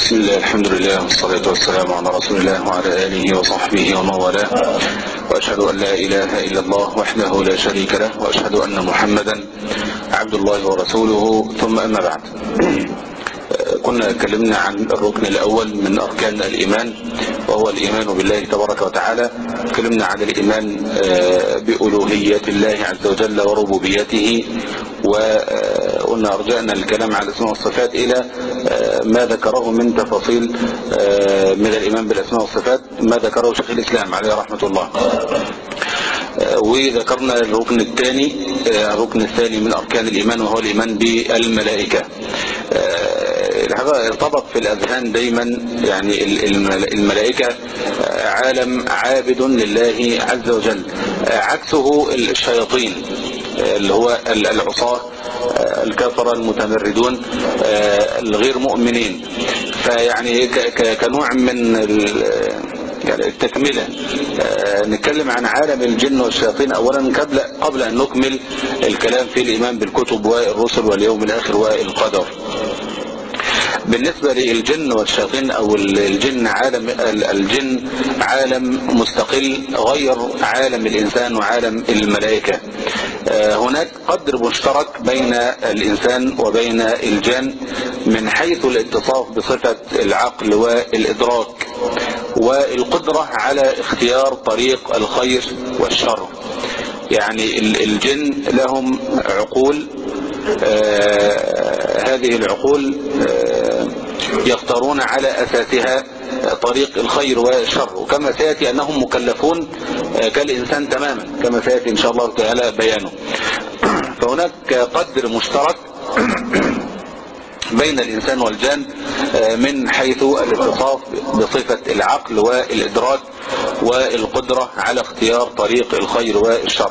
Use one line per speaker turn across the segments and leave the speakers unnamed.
بسم الله الحمد لله والصلاة والسلام على رسول الله وعلى آله وصحبه ومن والاه وأشهد أن لا إله إلا الله وحده لا شريك له وأشهد أن محمدا عبد الله ورسوله ثم أما بعد كنا اتكلمنا عن الركن الأول من أركان الإيمان وهو الإيمان بالله تبارك وتعالى اتكلمنا عن الإيمان بألوهية الله عز وجل وربوبيته وقلنا أرجعنا الكلام على الأسماء والصفات إلى ما ذكره من تفاصيل من الإيمان بالأسماء والصفات ما ذكره شيخ الإسلام عليه رحمة الله وذكرنا الركن الثاني الركن الثاني من أركان الإيمان وهو الإيمان بالملائكة هذا ارتبط في الأذهان دايما يعني الملائكة عالم عابد لله عز وجل عكسه الشياطين اللي هو العصاة الكفرة المتمردون الغير مؤمنين فيعني كنوع من يعني التكملة نتكلم عن عالم الجن والشياطين أولا قبل قبل أن نكمل الكلام في الإيمان بالكتب والرسل واليوم الآخر والقدر بالنسبة للجن والشياطين او الجن عالم الجن عالم مستقل غير عالم الانسان وعالم الملائكة هناك قدر مشترك بين الانسان وبين الجن من حيث الاتصاف بصفة العقل والادراك والقدرة على اختيار طريق الخير والشر يعني الجن لهم عقول آه هذه العقول آه يختارون على أساسها طريق الخير والشر وكما سيأتي أنهم مكلفون آه كالإنسان تماما كما سيأتي إن شاء الله تعالى بيانه فهناك قدر مشترك بين الإنسان والجان من حيث الاتصاف بصفة العقل والإدراك والقدرة على اختيار طريق الخير والشر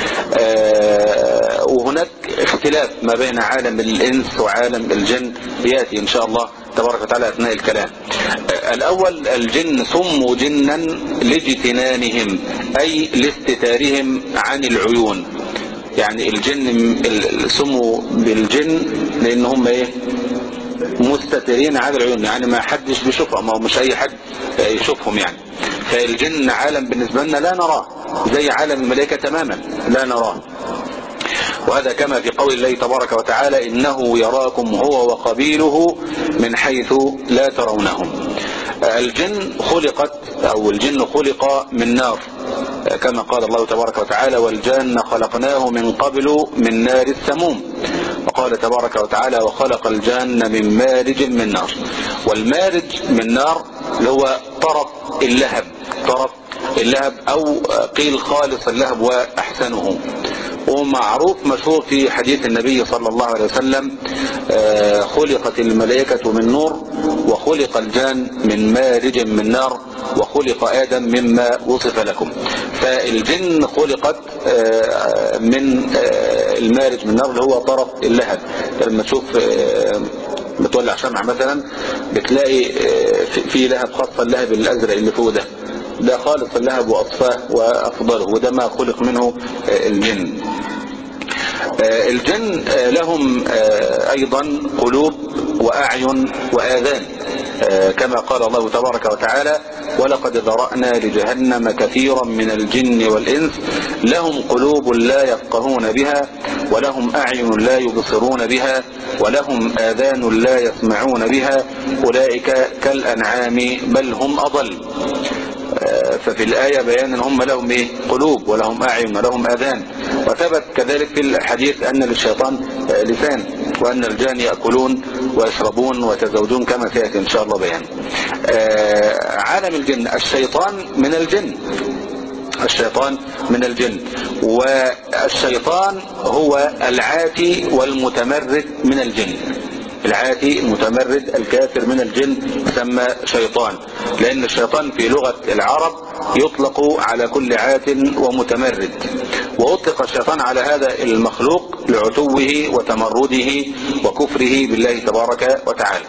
وهناك اختلاف ما بين عالم الإنس وعالم الجن يأتي إن شاء الله تبارك وتعالى أثناء الكلام الأول الجن سموا جنا لاجتنانهم أي لاستتارهم عن العيون يعني الجن سموا بالجن لان هم ايه مستترين على العيون يعني ما حدش بيشوفهم او مش اي حد يشوفهم يعني فالجن عالم بالنسبة لنا لا نراه زي عالم الملائكة تماما لا نراه وهذا كما في قول الله تبارك وتعالى إنه يراكم هو وقبيله من حيث لا ترونهم الجن خلقت أو الجن خلق من نار كما قال الله تبارك وتعالى والجن خلقناه من قبل من نار السموم وقال تبارك وتعالى وخلق الجن من مارج من نار والمارج من نار اللي هو طرف اللهب طرف اللهب أو قيل خالص اللهب وأحسنه ومعروف مشهور في حديث النبي صلى الله عليه وسلم خلقت الملائكة من نور وخلق الجان من مارج من نار وخلق آدم مما وصف لكم فالجن خلقت من المارج من نار اللي هو طرف اللهب لما تشوف بتولع شمعة مثلا بتلاقي في لهب خاصة اللهب الأزرق اللي فوق ده ده خالص اللهب وأصفاه وأفضله وده ما خلق منه الجن الجن لهم أيضا قلوب وأعين وآذان كما قال الله تبارك وتعالى ولقد ذرأنا لجهنم كثيرا من الجن والإنس لهم قلوب لا يفقهون بها ولهم أعين لا يبصرون بها ولهم آذان لا يسمعون بها أولئك كالأنعام بل هم أضل ففي الآية بيان ان هم لهم ايه قلوب ولهم أعين ولهم أذان وثبت كذلك في الحديث أن للشيطان لسان وأن الجان يأكلون ويشربون ويتزوجون كما سيأتي إن شاء الله بيان عالم الجن الشيطان من الجن الشيطان من الجن والشيطان هو العاتي والمتمرد من الجن العاتي المتمرد الكافر من الجن يسمى شيطان لأن الشيطان في لغة العرب يطلق على كل عات ومتمرد وأطلق الشيطان على هذا المخلوق لعتوه وتمرده وكفره بالله تبارك وتعالى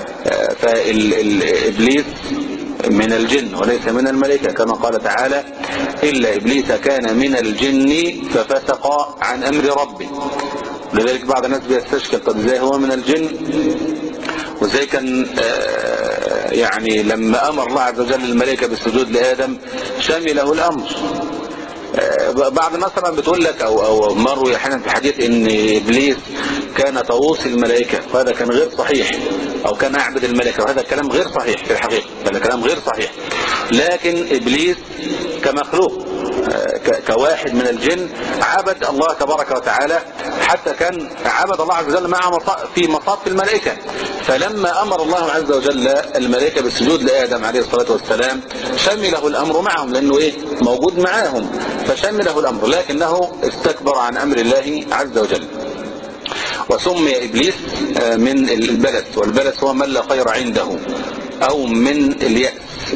فالإبليس من الجن وليس من الملائكة كما قال تعالى إلا إبليس كان من الجن ففسق عن أمر ربه لذلك بعض الناس بيستشكل طب ازاي هو من الجن وازاي كان يعني لما امر الله عز وجل الملائكة بالسجود لآدم شمله الامر بعض مثلا بتقول لك او او مروي احيانا في الحديث ان ابليس كان طاووس الملائكه وهذا كان غير صحيح او كان اعبد الملائكه وهذا الكلام غير صحيح في الحقيقه هذا كلام غير صحيح لكن ابليس كمخلوق كواحد من الجن عبد الله تبارك وتعالى حتى كان عبد الله عز وجل مع في مصاف الملائكة فلما أمر الله عز وجل الملائكة بالسجود لآدم عليه الصلاة والسلام شمله الأمر معهم لأنه إيه موجود معاهم فشمله الأمر لكنه استكبر عن أمر الله عز وجل وسمي إبليس من البلس والبلس هو من لا خير عنده أو من اليأس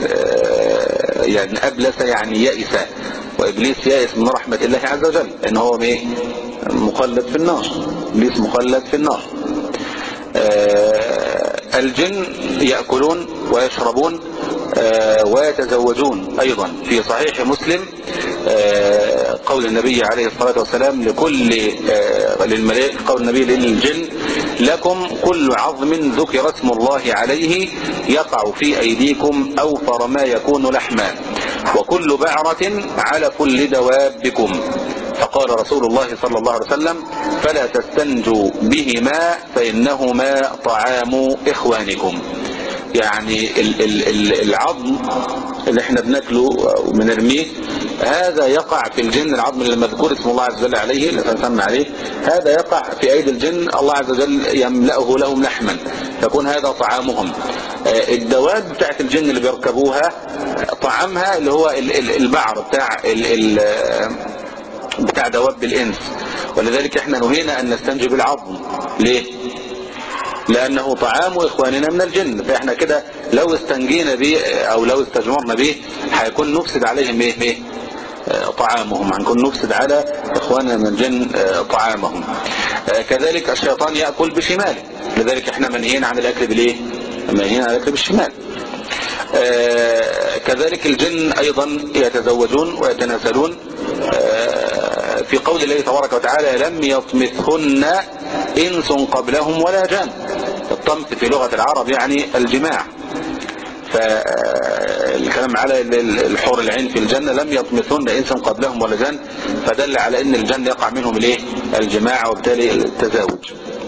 يعني أبلس يعني يأس وإبليس يائس من رحمة الله عز وجل إن هو ايه مخلد في النار إبليس مخلد في النار آه الجن يأكلون ويشربون آه ويتزوجون أيضا في صحيح مسلم آه قول النبي عليه الصلاة والسلام لكل للملائكة قول النبي للجن لكم كل عظم ذكر اسم الله عليه يقع في أيديكم أوفر ما يكون لحما وكل بعرة على كل دوابكم فقال رسول الله صلى الله عليه وسلم فلا تستنجوا بهما فإنهما طعام إخوانكم يعني ال ال ال العظم اللي احنا بناكله وبنرميه هذا يقع في الجن العظم اللي مذكور اسم الله عز وجل عليه اللي سنسمى عليه هذا يقع في ايدي الجن الله عز وجل يملأه لهم لحما يكون هذا طعامهم الدواب بتاعت الجن اللي بيركبوها طعامها اللي هو البعر بتاع ال بتاع دواب الانس ولذلك احنا نهينا ان نستنجي بالعظم ليه لانه طعام اخواننا من الجن فاحنا كده لو استنجينا به او لو استجمرنا به هيكون نفسد عليهم ايه ايه طعامهم هنكون نفسد على اخواننا من الجن طعامهم كذلك الشيطان يأكل بشماله لذلك احنا منهيين عن الاكل بالايه منهيين عن الاكل بالشمال كذلك الجن ايضا يتزوجون ويتناسلون في قول الله تبارك وتعالى لم يطمثهن انس قبلهم ولا جان الطمث في لغة العرب يعني الجماع فالكلام على الحور العين في الجنة لم يطمثن انس قبلهم ولا جان فدل على ان الجنة يقع منهم الايه الجماع وبالتالي التزاوج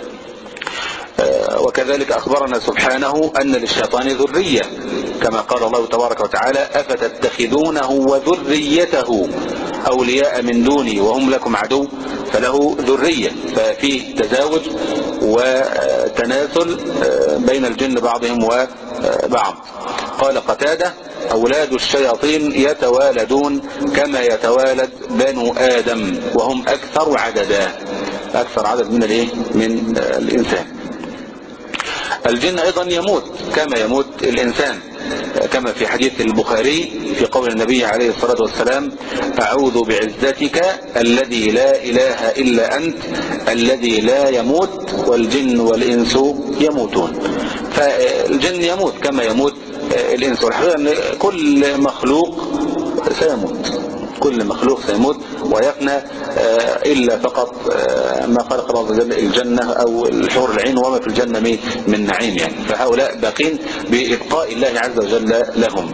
وكذلك أخبرنا سبحانه أن للشيطان ذرية كما قال الله تبارك وتعالى أفتتخذونه وذريته أولياء من دوني وهم لكم عدو فله ذرية ففيه تزاوج وتناسل بين الجن بعضهم وبعض قال قتادة أولاد الشياطين يتوالدون كما يتوالد بنو آدم وهم أكثر عددا أكثر عدد من الايه من الإنسان الجن أيضا يموت كما يموت الإنسان كما في حديث البخاري في قول النبي عليه الصلاة والسلام أعوذ بعزتك الذي لا إله إلا أنت الذي لا يموت والجن والإنس يموتون فالجن يموت كما يموت الإنس والحقيقة أن كل مخلوق سيموت كل مخلوق سيموت ويفنى إلا فقط ما خلق الله عز وجل الجنة أو الحور العين وما في الجنة من نعيم يعني فهؤلاء باقين بإبقاء الله عز وجل لهم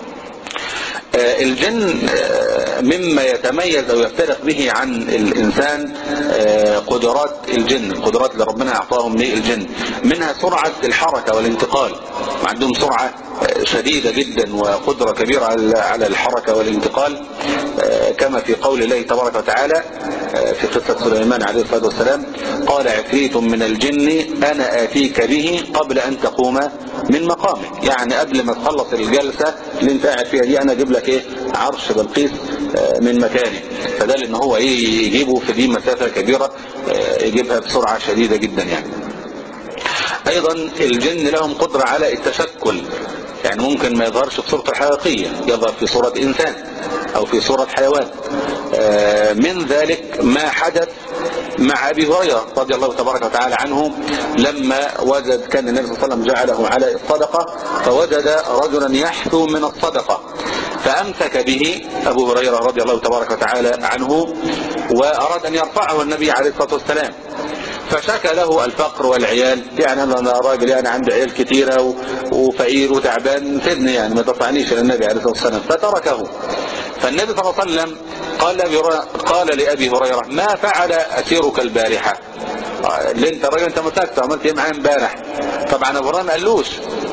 الجن مما يتميز أو يفترق به عن الإنسان قدرات الجن القدرات اللي ربنا أعطاهم للجن منها سرعة الحركة والانتقال عندهم سرعة شديدة جدا وقدرة كبيرة على الحركة والانتقال كما في قول الله تبارك وتعالى في قصة سليمان عليه الصلاة والسلام قال عفريت من الجن أنا آتيك به قبل أن تقوم من مقامك يعني قبل ما تخلص الجلسة اللي انت قاعد فيها دي أنا أجيب لك إيه عرش بلقيس من مكانه فدل ان هو ايه يجيبه في دي مسافة كبيرة يجيبها بسرعة شديدة جدا يعني ايضا الجن لهم قدرة على التشكل يعني ممكن ما يظهرش بصورته الحقيقية يظهر في صورة انسان او في صورة حيوان من ذلك ما حدث مع ابي هريره رضي الله تبارك وتعالى عنه لما وجد كان النبي صلى الله عليه وسلم جعله على الصدقة فوجد رجلا يحثو من الصدقة فامسك به ابو هريره رضي الله تبارك وتعالى عنه واراد ان يرفعه النبي عليه الصلاه والسلام فشكى له الفقر والعيال يعني انا راجل يعني عندي عيال كثيره و- وفقير وتعبان سيبني يعني ما تطعنيش الى النبي عليه الصلاه والسلام فتركه فالنبي صلى الله عليه وسلم قال لأبي هريرة قال لأبي هريرة ما فعل أسيرك البارحة آه، اللي انت راجل انت مسكت عملت ايه معايا امبارح طبعا ابو هريره ما قالوش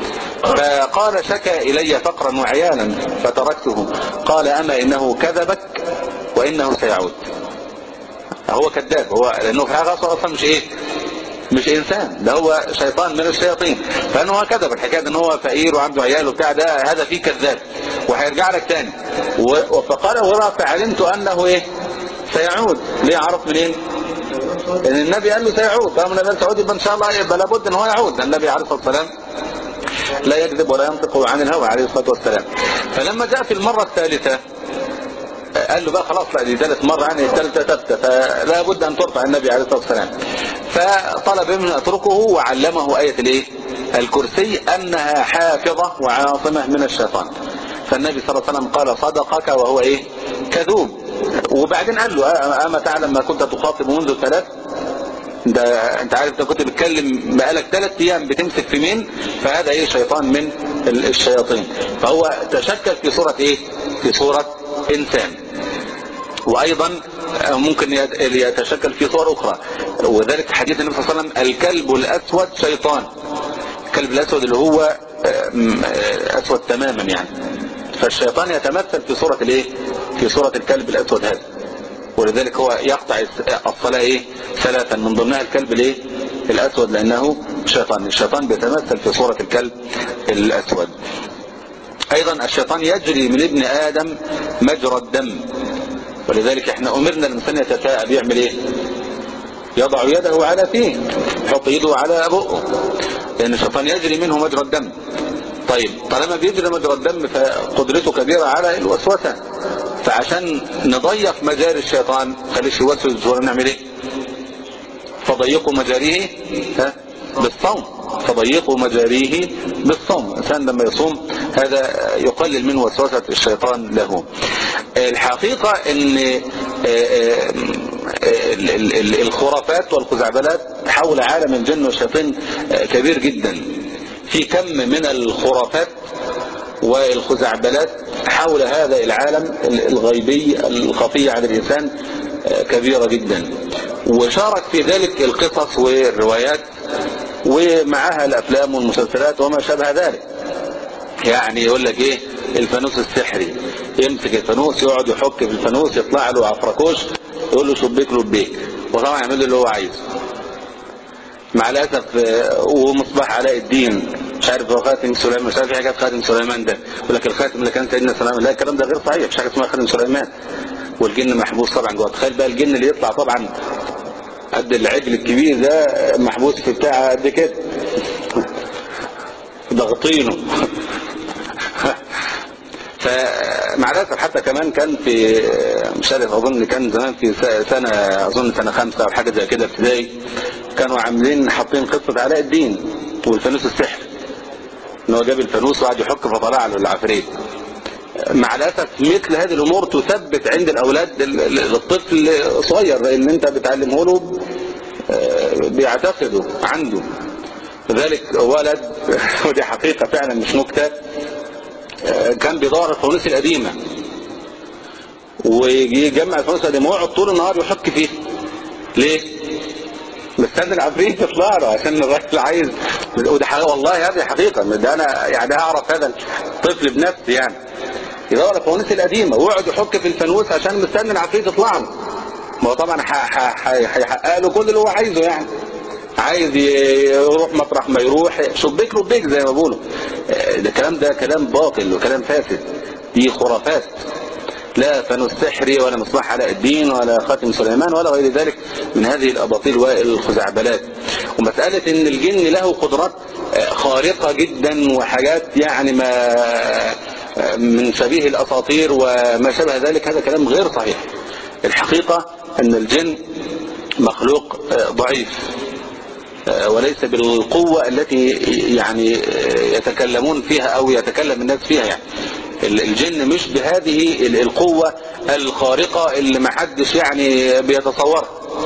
فقال شكى الي فقرا وعيالا فتركته قال اما انه كذبك وانه سيعود هو كذاب هو لانه في حاجه اصلا مش ايه مش انسان ده هو شيطان من الشياطين فانه هو كذب الحكايه ان هو فقير وعنده عيال وبتاع ده هذا فيه كذاب وهيرجع لك تاني و- فقال هو فعلمت انه ايه سيعود ليه عرف منين ان النبي قال له سيعود طالما النبي قال سيعود يبقى ان شاء الله يبقى لابد ان هو يعود ده النبي عليه الصلاه والسلام لا يكذب ولا ينطق عن الهوى عليه الصلاه والسلام فلما جاء في المره الثالثه قال له بقى خلاص لا دي ثالث مرة يعني الثالثة ثابتة فلا بد أن ترفع النبي عليه الصلاة والسلام فطلب منه أن أتركه وعلمه آية الإيه؟ الكرسي أنها حافظة وعاصمة من الشيطان فالنبي صلى الله عليه وسلم قال صدقك وهو إيه كذوب وبعدين قال له أ- أما تعلم ما كنت تخاطب منذ ثلاث ده انت عارف انت كنت بتكلم بقالك ثلاث ايام بتمسك في مين فهذا ايه شيطان من ال- الشياطين فهو تشكل في صورة ايه في صورة انسان وايضا ممكن يت- يتشكل في صور اخرى وذلك حديث النبي صلى الله عليه وسلم الكلب الاسود شيطان الكلب الاسود اللي هو آم، آه، اسود تماما يعني فالشيطان يتمثل في صورة الايه في صورة الكلب الاسود هذا ولذلك هو يقطع الس- الصلاة ايه ثلاثا من ضمنها الكلب الايه الاسود لانه شيطان الشيطان بيتمثل في صورة الكلب الاسود ايضا الشيطان يجري من ابن ادم مجرى الدم ولذلك احنا امرنا الانسان يتثاءب يعمل ايه يضع يده على فيه يحط ايده على بقه لان الشيطان يجري منه مجرى الدم طيب طالما بيجري مجرى الدم فقدرته كبيرة على الوسوسة فعشان نضيق مجاري الشيطان خليش يوسوس بسهولة نعمل ايه فضيقوا مجاريه ها بالصوم فضيقوا مجاريه بالصوم الإنسان لما يصوم هذا يقلل من وسوسة الشيطان له الحقيقة ان ال- ال- ال- الخرافات والخزعبلات حول عالم الجن والشياطين كبير جدا في كم من الخرافات والخزعبلات حول هذا العالم الغيبي الخفي عن الإنسان كبيرة جدا وشارك في ذلك القصص والروايات ومعها الأفلام والمسلسلات وما شابه ذلك يعني يقول لك ايه الفانوس السحري يمسك الفانوس يقعد يحك في الفانوس يطلع له عفركوش يقول له شبيك له بيك وطبعا يعمل له اللي هو عايزه مع الاسف آه، ومصباح علاء الدين مش عارف هو خاتم سليمان مش عارف في حاجه خاتم سليمان ده يقول لك الخاتم اللي كان سيدنا سليمان لا الكلام ده غير صحيح مش حاجه اسمها خاتم سليمان والجن محبوس طبعا جوه تخيل بقى الجن اللي يطلع طبعا قد العجل الكبير ده محبوس في بتاع قد كده ضغطينه فمع الاسف حتى كمان كان في مش عارف اظن كان زمان في س- سنه اظن سنه خمسه او حاجه زي كده ابتدائي كانوا عاملين حاطين قصه علاء الدين والفانوس السحر ان هو جاب الفانوس وقعد يحك فطلع له العفريت مع الاسف مثل هذه الامور تثبت عند الاولاد ال- ال- الطفل صغير لان انت بتعلمه له آه، بيعتقده عنده لذلك ولد ودي حقيقة فعلا مش نكتة آه، كان بيدور الفوانيس القديمة ويجي يجمع الفوانيس القديمة ويقعد طول النهار يحك فيها ليه؟ مستني العفريت يطلع له عشان الراجل عايز وده حقيقة والله هذه حقيقة ده انا يعني اعرف هذا الطفل بنفسي يعني يدور الفوانيس القديمة ويقعد يحك في الفانوس عشان مستني العفريت يطلع له ما هو طبعا ح- ح- ح- هيحقق له كل اللي هو عايزه يعني عايز ي- يروح مطرح ما يروح شبيك له بيك زي ما بيقولوا آه، ده كلام ده كلام باطل وكلام فاسد دي خرافات لا فانوس سحري ولا مصباح علاء الدين ولا خاتم سليمان ولا غير ذلك من هذه الاباطيل والخزعبلات ومسألة ان الجن له قدرات آه، خارقة جدا وحاجات يعني ما آه، من شبيه الاساطير وما شابه ذلك هذا كلام غير صحيح الحقيقة ان الجن مخلوق آه، ضعيف آه، وليس بالقوة التي يعني آه، يتكلمون فيها او يتكلم الناس فيها يعني ال- الجن مش بهذه ال- القوة الخارقة اللي ما حدش يعني بيتصورها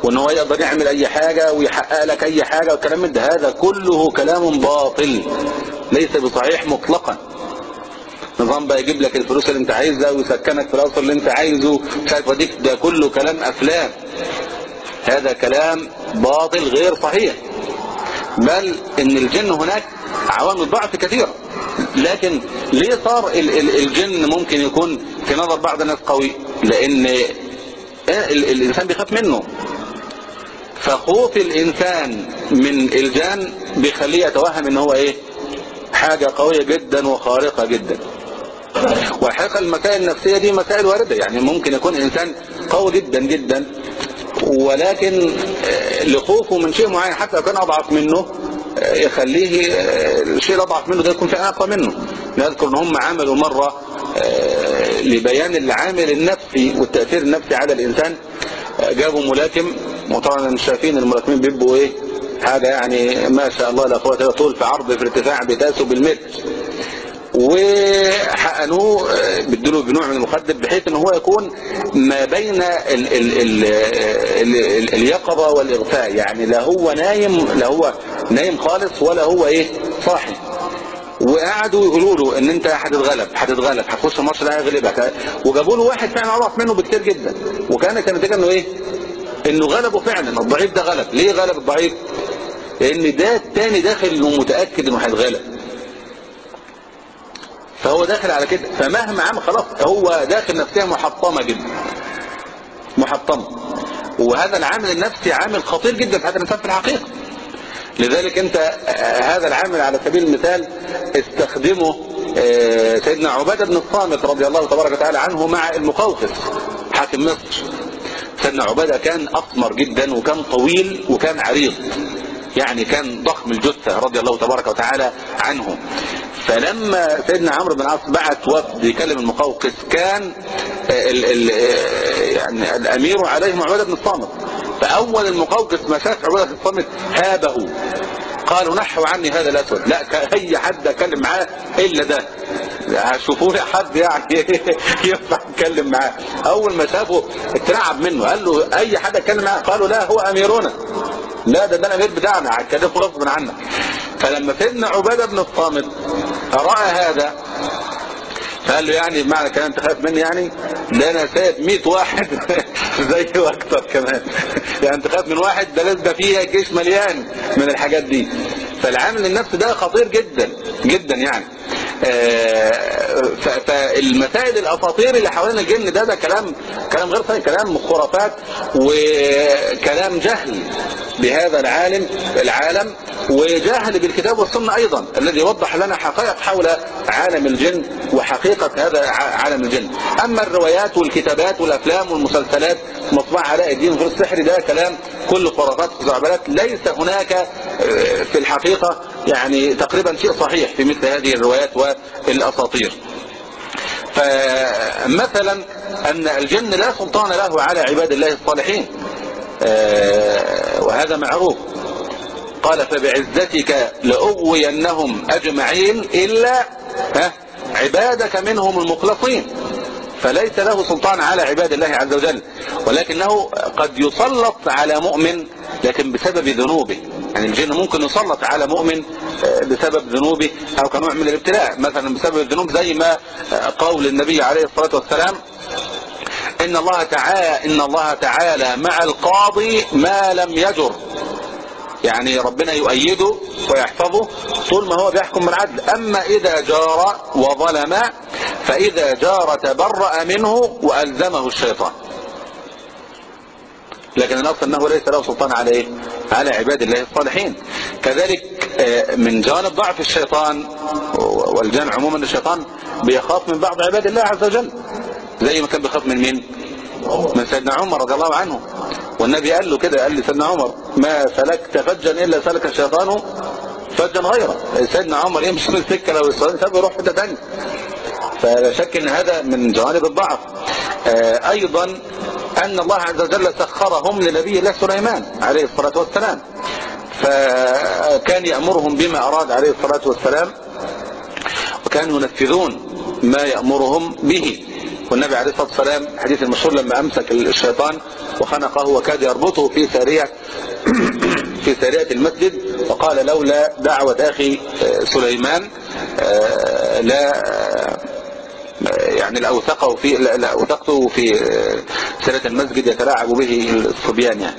وان هو يقدر يعمل اي حاجة ويحقق لك اي حاجة والكلام من ده هذا كله كلام باطل ليس بصحيح مطلقا نظام بقى يجيب لك الفلوس اللي انت عايزها ويسكنك في القصر اللي انت عايزه مش عارف وديك ده كله كلام افلام هذا كلام باطل غير صحيح بل ان الجن هناك عوامل ضعف كثيرة لكن ليه صار ال ال الجن ممكن يكون في نظر بعض الناس قوي لان ال الانسان بيخاف منه فخوف الانسان من الجان بيخليه يتوهم ان هو ايه حاجة قوية جدا وخارقة جدا وحقيقة المسائل النفسية دي مسائل واردة يعني ممكن يكون انسان قوي جدا جدا ولكن لخوفه من شيء معين حتى لو كان اضعف منه يخليه الشيء الاضعف منه ده يكون في اقوى منه نذكر ان هم عملوا مرة لبيان العامل النفسي والتأثير النفسي على الانسان جابوا ملاكم وطبعا مش شايفين الملاكمين بيبقوا ايه حاجة يعني ما شاء الله لا قوه الا طول في عرض في ارتفاع بتاسوا بالمتر وحقنوه بدلوا بنوع من المخدر بحيث ان هو يكون ما بين ال ال ال ال اليقظة والاغفاء يعني لا هو نايم لا هو نايم خالص ولا هو ايه صاحي وقعدوا يقولوا له ان انت هتتغلب هتتغلب هتخش الماتش ده هيغلبك وجابوا له واحد فعلا اضعف منه بكتير جدا وكانت النتيجه انه ايه انه غلبه فعلا الضعيف ده غلب ليه غلب الضعيف لان ده التاني داخل انه متاكد انه هيتغلب فهو داخل على كده فمهما عمل خلاص هو داخل نفسيا محطمة جدا محطمة وهذا العامل النفسي عامل خطير جدا في هذا الإنسان في الحقيقة لذلك انت هذا العامل على سبيل المثال استخدمه سيدنا عبادة بن الصامت رضي الله تبارك وتعالى عنه مع المقوقس حاكم مصر سيدنا عبادة كان أسمر جدا وكان طويل وكان عريض يعني كان ضخم الجثة رضي الله تبارك وتعالى عنه فلما سيدنا عمرو بن العاص بعت وفد يكلم المقوقس كان ال ال يعني الامير عليهم عباده بن الصامت فاول المقوقس ما شاف عباده بن الصامت هابه قالوا نحوا عني هذا الاسود لا اي حد اتكلم معاه الا ده هشوفوا لي حد يعني ينفع اتكلم معاه اول ما شافه اترعب منه قال له اي حد اتكلم معاه قالوا لا هو اميرنا لا ده ده الامير بتاعنا هتكلمه غصب عنك فلما سيدنا عبادة بن الصامت رأى هذا فقال له يعني بمعنى كلام انت خايف مني يعني ده انا سايب 100 واحد زي واكتر كمان يعني انت خايف من واحد ده لازم فيه جيش مليان من الحاجات دي فالعامل النفسي ده خطير جدا جدا يعني فالمسائل الاساطير اللي حوالين الجن ده ده كلام كلام غير صحيح كلام خرافات وكلام جهل بهذا العالم العالم وجاهل بالكتاب والسنة ايضا الذي وضح لنا حقائق حول عالم الجن وحقيقة هذا عالم الجن اما الروايات والكتابات والافلام والمسلسلات مطبع علاء الدين في السحر ده كلام كل خرافات وخزعبلات ليس هناك في الحقيقة يعني تقريبا شيء صحيح في مثل هذه الروايات والاساطير فمثلا ان الجن لا سلطان له على عباد الله الصالحين وهذا معروف قال فبعزتك لأغوينهم أجمعين إلا ها عبادك منهم المخلصين فليس له سلطان على عباد الله عز وجل ولكنه قد يسلط على مؤمن لكن بسبب ذنوبه يعني الجن ممكن يسلط على مؤمن بسبب ذنوبه او كنوع من الابتلاء مثلا بسبب الذنوب زي ما قول النبي عليه الصلاة والسلام ان الله تعالى ان الله تعالى مع القاضي ما لم يجر يعني ربنا يؤيده ويحفظه طول ما هو بيحكم بالعدل اما اذا جار وظلم فاذا جار تبرأ منه والزمه الشيطان لكن الاصل انه ليس له سلطان على ايه على عباد الله الصالحين كذلك من جانب ضعف الشيطان والجان عموما الشيطان بيخاف من بعض عباد الله عز وجل زي ما كان بيخاف من مين من سيدنا عمر رضي الله عنه والنبي قال له كده قال لسيدنا عمر ما سلكت فجا الا سلك الشيطان فجا غيره سيدنا عمر يمشي من السكه لو الشيطان سابه يروح حته ثانيه فلا شك ان هذا من جوانب الضعف آه ايضا ان الله عز وجل سخرهم لنبي الله سليمان عليه الصلاة والسلام فكان يأمرهم بما اراد عليه الصلاة والسلام وكانوا ينفذون ما يأمرهم به والنبي عليه الصلاة والسلام حديث المشهور لما أمسك الشيطان وخنقه وكاد يربطه في سارية في سارية المسجد وقال لولا دعوة أخي سليمان لا يعني لأوثقه في لأوثقته في سارية المسجد يتلاعب به الصبيان يعني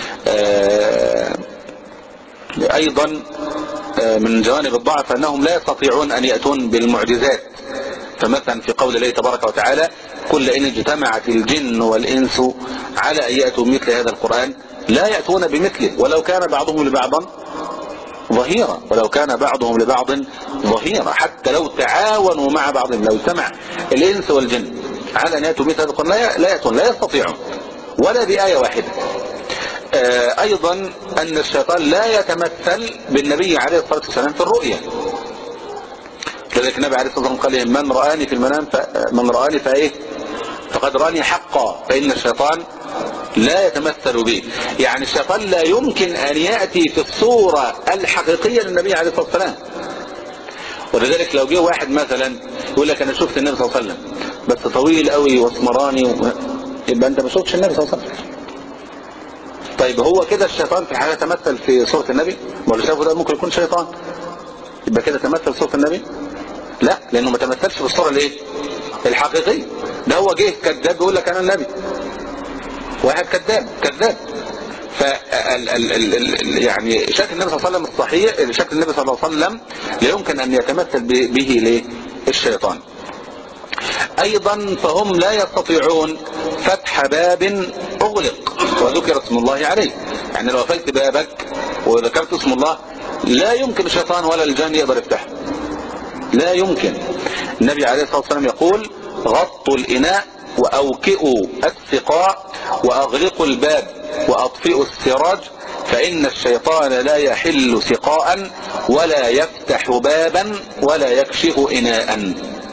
أيضا من جوانب الضعف أنهم لا يستطيعون أن يأتون بالمعجزات فمثلا في قول الله تبارك وتعالى كل إن اجتمعت الجن والإنس على أن يأتوا مثل هذا القرآن لا يأتون بمثله ولو كان بعضهم لبعضا ظهيرا ولو كان بعضهم لبعض ظهيرا حتى لو تعاونوا مع بعضهم لو اجتمع الإنس والجن على أن يأتوا مثل هذا القرآن لا يأتون لا يستطيعون ولا بآية واحدة ايضا ان الشيطان لا يتمثل بالنبي عليه الصلاة والسلام في الرؤية كذلك النبي عليه الصلاة والسلام قال من رآني في المنام من رآني فايه فقد راني حقا فإن الشيطان لا يتمثل به يعني الشيطان لا يمكن أن يأتي في الصورة الحقيقية للنبي عليه الصلاة والسلام ولذلك لو جه واحد مثلا يقول لك أنا شفت النبي صلى الله عليه وسلم بس طويل قوي واسمراني و... يبقى أنت ما شفتش النبي صلى الله عليه وسلم طيب هو كده الشيطان في الحقيقة تمثل في صورة النبي ولا شافه ده ممكن يكون شيطان يبقى كده تمثل صورة النبي لا لانه ما تمثلش في الصورة الايه الحقيقية ده هو جه كذاب بيقول لك انا النبي واحد كذاب كذاب ف يعني شكل النبي صلى الله عليه وسلم الصحيح شكل النبي صلى الله عليه وسلم لا يمكن ان يتمثل به ليه الشيطان ايضا فهم لا يستطيعون فتح باب اغلق وذكر اسم الله عليه يعني لو قفلت بابك وذكرت اسم الله لا يمكن الشيطان ولا الجن يقدر يفتحه لا يمكن النبي عليه الصلاة والسلام يقول غطوا الإناء وأوكئوا السقاء وأغلقوا الباب وأطفئوا السراج فإن الشيطان لا يحل سقاء ولا يفتح بابا ولا يكشف إناء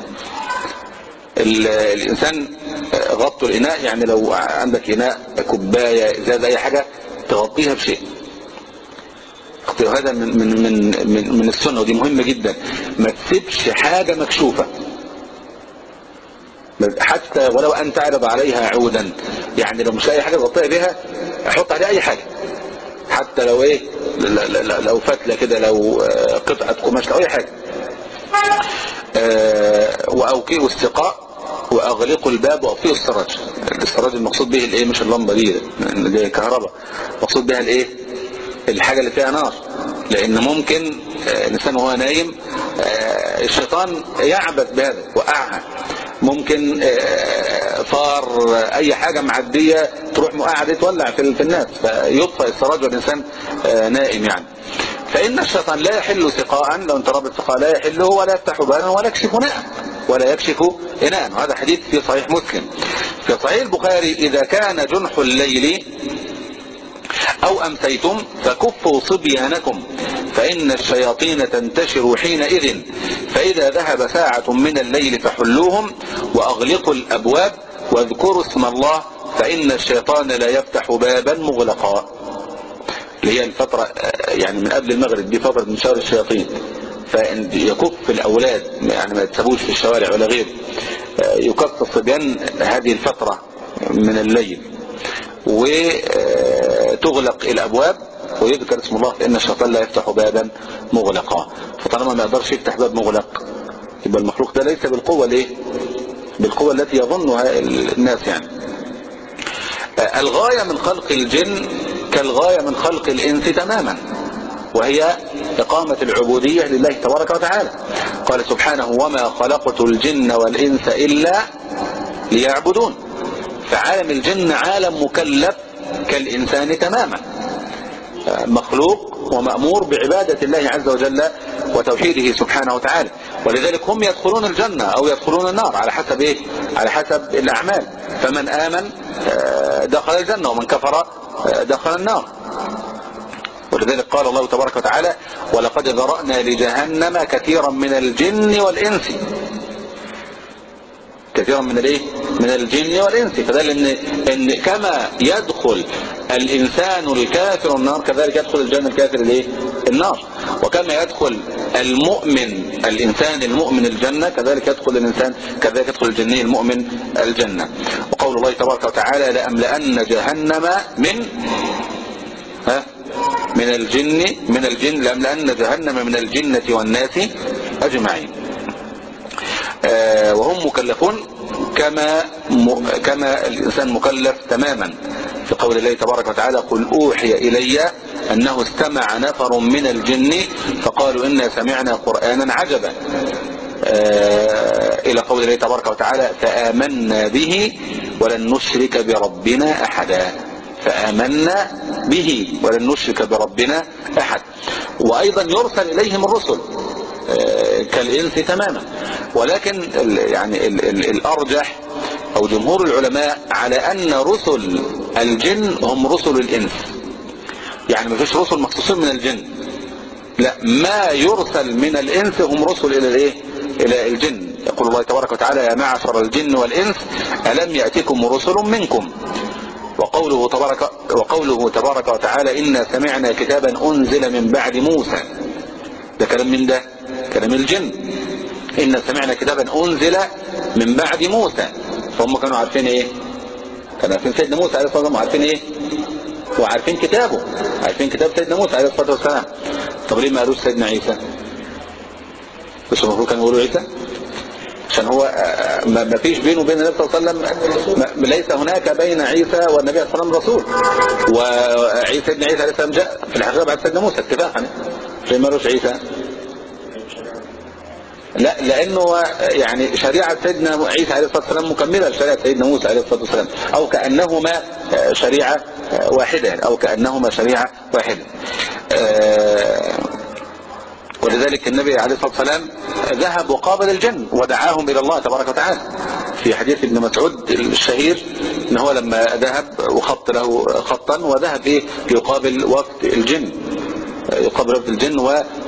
الإنسان غطوا الإناء يعني لو عندك إناء كوباية إزاز أي حاجة تغطيها بشيء هذا من من من من, من السنة ودي مهمة جدا ما تسيبش حاجة مكشوفة حتى ولو أن تعرض عليها عودا يعني لو مش أي حاجة تغطيها بها حط عليها أي حاجة حتى لو إيه لو فتلة كده لو قطعة قماش لو أي حاجة وأوكئوا السقاء واغلقوا الباب واطفئوا السراج السراج المقصود به الايه مش اللمبه دي دي كهرباء مقصود بها الايه الحاجه اللي فيها نار لان ممكن الانسان وهو نايم الشيطان يعبث بهذا وقعها ممكن فار اي حاجه معديه تروح مقعده تولع في الناس فيطفئ السراج والانسان نائم يعني فإن الشيطان لا يحل سقاء لو انت رابط سقاء لا يحله ولا يفتح بالا ولا يكشف ناء ولا يكشف إناء وهذا حديث في صحيح مسلم في صحيح البخاري إذا كان جنح الليل أو أمسيتم فكفوا صبيانكم فإن الشياطين تنتشر حينئذ فإذا ذهب ساعة من الليل فحلوهم وأغلقوا الأبواب واذكروا اسم الله فإن الشيطان لا يفتح بابا مغلقا اللي هي الفترة يعني من قبل المغرب دي فترة من شهر الشياطين فإن يكف الأولاد يعني ما يتسابوش في الشوارع ولا غير يكف الصبيان هذه الفترة من الليل وتغلق الأبواب ويذكر اسم الله فإن الشيطان لا يفتح بابا مغلقا فطالما ما يقدرش يفتح باب مغلق يبقى المخلوق ده ليس بالقوة ليه بالقوة التي يظنها الناس يعني الغاية من خلق الجن كالغاية من خلق الإنس تماما وهي إقامة العبودية لله تبارك وتعالى قال سبحانه وما خلقت الجن والإنس إلا ليعبدون فعالم الجن عالم مكلف كالإنسان تماما مخلوق ومأمور بعبادة الله عز وجل وتوحيده سبحانه وتعالى ولذلك هم يدخلون الجنة أو يدخلون النار على حسب إيه؟ على حسب الأعمال فمن آمن دخل الجنة ومن كفر دخل النار ولذلك قال الله تبارك وتعالى ولقد ذرأنا لجهنم كثيرا من الجن والإنس كثيرا من الايه من الجن والانس فدل ان ان كما يدخل الانسان الكافر النار كذلك يدخل الجن الكافر الايه النار وكما يدخل المؤمن الإنسان المؤمن الجنة كذلك يدخل الإنسان كذلك يدخل الجني المؤمن الجنة وقول الله تبارك وتعالى لأملأن جهنم من ها من الجن من الجن لأملأن جهنم من الجنة والناس أجمعين آه وهم مكلفون كما كما الإنسان مكلف تماما في قول الله تبارك وتعالى قل أوحي إلي أنه استمع نفر من الجن فقالوا إنا سمعنا قرآنا عجبا آه إلى قول الله تبارك وتعالى فآمنا به ولن نشرك بربنا أحدا فآمنا به ولن نشرك بربنا أحد وأيضا يرسل إليهم الرسل كالإنس تماما ولكن يعني ال ال الأرجح أو جمهور العلماء على أن رسل الجن هم رسل الإنس يعني ما فيش رسل مخصوصين من الجن لا ما يرسل من الإنس هم رسل إلى الإيه إلى الجن يقول الله تبارك وتعالى يا معشر الجن والإنس ألم يأتكم رسل منكم وقوله تبارك, وقوله تبارك وتعالى إنا سمعنا كتابا أنزل من بعد موسى ده كلام من ده كلام الجن إن سمعنا كتابا أنزل من بعد موسى فهم كانوا عارفين إيه كانوا عارفين سيدنا موسى عليه الصلاة والسلام عارفين إيه وعارفين كتابه عارفين كتاب سيدنا موسى عليه الصلاة والسلام طب ليه ما قالوش سيدنا عيسى مش المفروض كانوا يقولوا عيسى عشان هو ما فيش بينه وبين النبي صلى الله عليه وسلم ليس هناك بين عيسى والنبي صلى الله عليه وسلم رسول وعيسى ابن عيسى عليه السلام جاء في الحقيقة بعد سيدنا موسى اتفاقا ليه ما قالوش عيسى لا لانه يعني شريعة سيدنا عيسى عليه الصلاة والسلام مكملة لشريعة سيدنا موسى عليه الصلاة والسلام او كأنهما شريعة واحدة او كأنهما شريعة واحدة ولذلك النبي عليه الصلاة والسلام ذهب وقابل الجن ودعاهم الى الله تبارك وتعالى في حديث ابن مسعود الشهير ان هو لما ذهب وخط له خطا وذهب ايه يقابل وقت الجن يقابل وقت الجن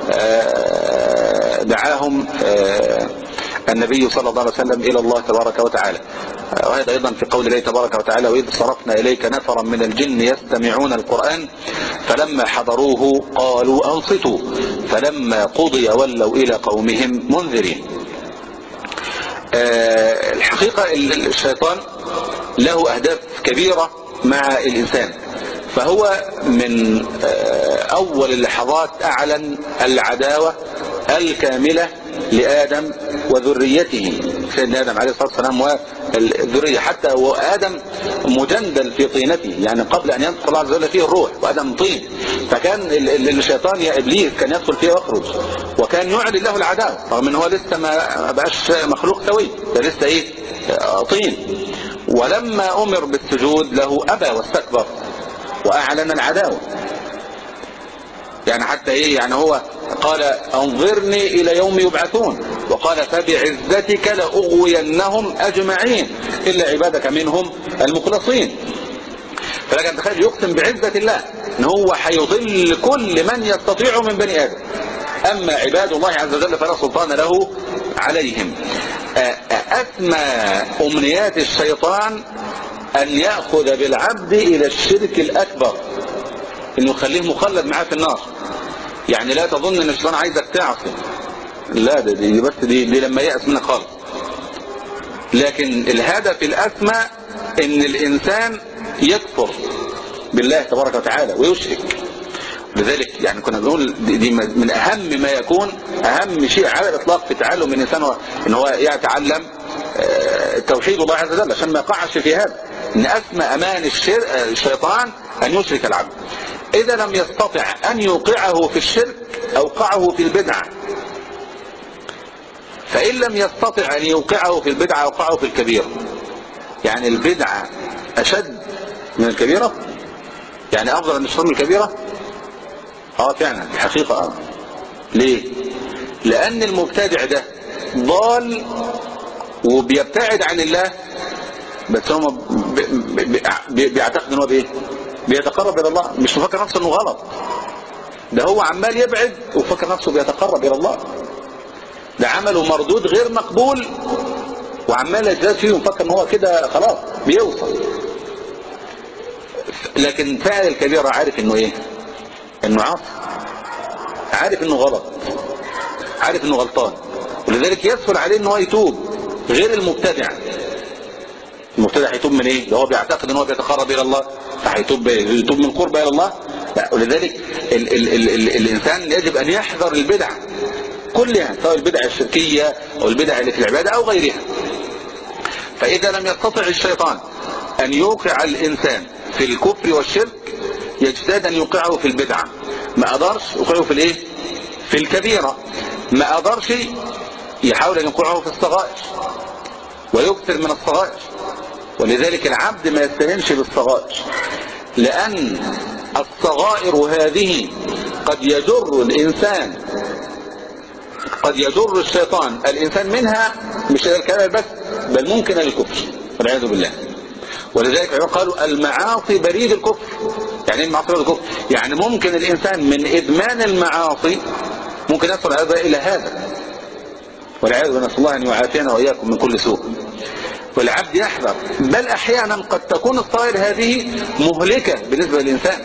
ودعاهم النبي صلى الله عليه وسلم إلى الله تبارك وتعالى وهذا أيضا في قول الله تبارك وتعالى وإذ صرفنا إليك نفرا من الجن يستمعون القرآن فلما حضروه قالوا أنصتوا فلما قضي ولوا إلى قومهم منذرين الحقيقة الشيطان له أهداف كبيرة مع الإنسان فهو من أول اللحظات أعلن العداوة الكاملة لآدم وذريته سيدنا آدم عليه الصلاة والسلام والذرية حتى وآدم مجندل في طينته يعني قبل أن يدخل الله عز وجل فيه الروح وآدم طين فكان الشيطان يا إبليس كان يدخل فيه ويخرج وكان يعلن له العداوة رغم أنه لسه ما بقاش مخلوق سوي ده لسه إيه طين ولما أمر بالسجود له أبى واستكبر وأعلن العداوة يعني حتى ايه يعني هو قال انظرني الى يوم يبعثون وقال فبعزتك لأغوينهم اجمعين الا عبادك منهم المخلصين فلكن تخيل يقسم بعزة الله ان هو هيضل كل من يستطيع من بني ادم اما عباد الله عز وجل فلا سلطان له عليهم اسمى امنيات الشيطان ان يأخذ بالعبد الى الشرك الاكبر انه يخليه مخلد معاه في النار يعني لا تظن ان الشيطان عايزك تعصي لا ده دي بس دي, دي لما يأس منك خالص لكن الهدف الاسمى ان الانسان يكفر بالله تبارك وتعالى ويشرك لذلك يعني كنا بنقول دي, دي من اهم ما يكون اهم شيء على الاطلاق في تعلم الانسان ان هو يتعلم توحيد الله عز وجل عشان ما يقعش في هذا ان اسمى امان الشيطان ان يشرك العبد اذا لم يستطع ان يوقعه في الشرك اوقعه في البدعة فان لم يستطع ان يوقعه في البدعة اوقعه في الكبيرة يعني البدعة اشد من الكبيرة يعني افضل ان من الكبيرة اه فعلا الحقيقة اه ليه لان المبتدع ده ضال وبيبتعد عن الله بس هم بيعتقد ان هو بايه بيتقرب الى الله مش مفكر نفسه انه غلط ده هو عمال يبعد وفكر نفسه بيتقرب الى الله ده عمله مردود غير مقبول وعمال يجلس فيه ومفكر ان هو كده خلاص بيوصل لكن فاعل الكبيرة عارف انه ايه انه عاصي عارف انه غلط عارف انه غلطان ولذلك يسهل عليه ان هو يتوب غير المبتدع المبتدع هيتوب من ايه ده هو بيعتقد ان هو بيتقرب الى الله فهيتوب يتوب من قرب الى الله لا ولذلك ال ال ال ال الانسان يجب ان يحذر البدع كلها سواء البدع الشركية او البدع اللي في العبادة او غيرها فاذا لم يستطع الشيطان ان يوقع الانسان في الكفر والشرك يجتهد ان يوقعه في البدعة ما قدرش يوقعه في الايه في الكبيرة ما قدرش يحاول ان يوقعه في الصغائر ويكثر من الصغائر ولذلك العبد ما يستهنش بالصغائر لأن الصغائر هذه قد يجر الإنسان قد يجر الشيطان الإنسان منها مش إلى الكلام بس بل ممكن الكفر والعياذ بالله ولذلك قالوا المعاصي بريد الكفر يعني ايه المعاصي بريد الكفر يعني ممكن الإنسان من إدمان المعاصي ممكن يصل هذا إلى هذا والعياذ بالله نسأل الله أن يعافينا وإياكم من كل سوء والعبد يحذر بل أحيانا قد تكون الصغائر هذه مهلكة بالنسبة للإنسان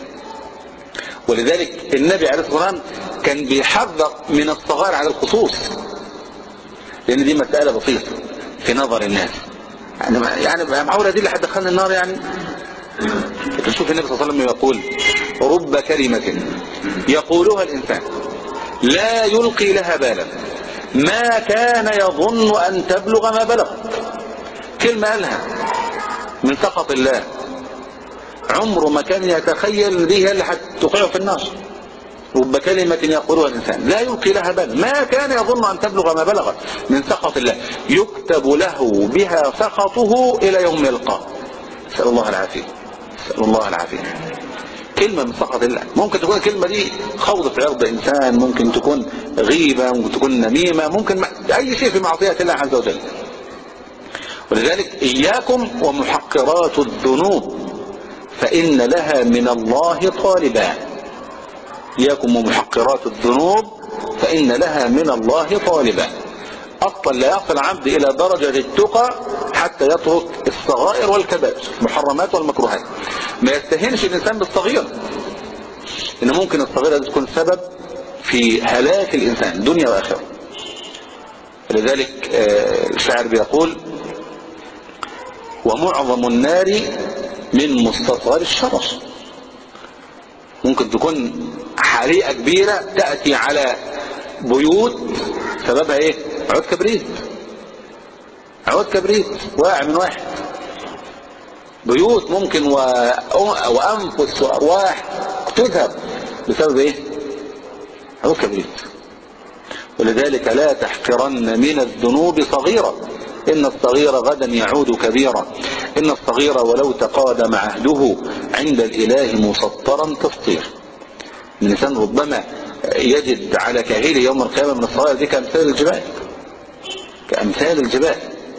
ولذلك النبي عليه الصلاة والسلام كان بيحذر من الصغائر على الخصوص لأن دي مسألة بسيطة في نظر الناس يعني يعني معقولة دي اللي هتدخلنا النار يعني لكن شوف النبي صلى الله عليه وسلم يقول رب كلمة يقولها الإنسان لا يلقي لها بالا ما كان يظن أن تبلغ ما بلغ كلمة قالها من سخط الله عمره ما كان يتخيل ان دي هي اللي هتوقعه في النار رب كلمة يقولها الإنسان لا يلقي لها بال ما كان يظن أن تبلغ ما بلغت من سخط الله يكتب له بها سخطه إلى يوم يلقاه نسأل الله العافية نسأل الله العافية كلمة من سخط الله ممكن تكون الكلمة دي خوض في عرض إنسان ممكن تكون غيبة ممكن تكون نميمة ممكن أي شيء في معصية الله عز وجل ولذلك إياكم ومحقرات الذنوب فإن لها من الله طالبا إياكم ومحقرات الذنوب فإن لها من الله طالبا أصلا لا يصل العبد إلى درجة التقى حتى يترك الصغائر والكبائر المحرمات والمكروهات ما يستهنش الإنسان بالصغير إن ممكن الصغيرة دي تكون سبب في هلاك الإنسان دنيا وآخرة لذلك الشاعر بيقول ومعظم النار من مستصغر الشرر ممكن تكون حريقة كبيرة تأتي على بيوت سببها ايه عود كبريت عود كبريت واقع من واحد بيوت ممكن و... وأنفس وأرواح تذهب بسبب ايه عود كبريت ولذلك لا تحقرن من الذنوب صغيرة إن الصغير غدا يعود كبيرا إن الصغير ولو تقادم عهده عند الإله مسطرا تسطير الإنسان ربما يجد على كاهله يوم القيامة من الصغير دي كأمثال الجبال كأمثال الجبال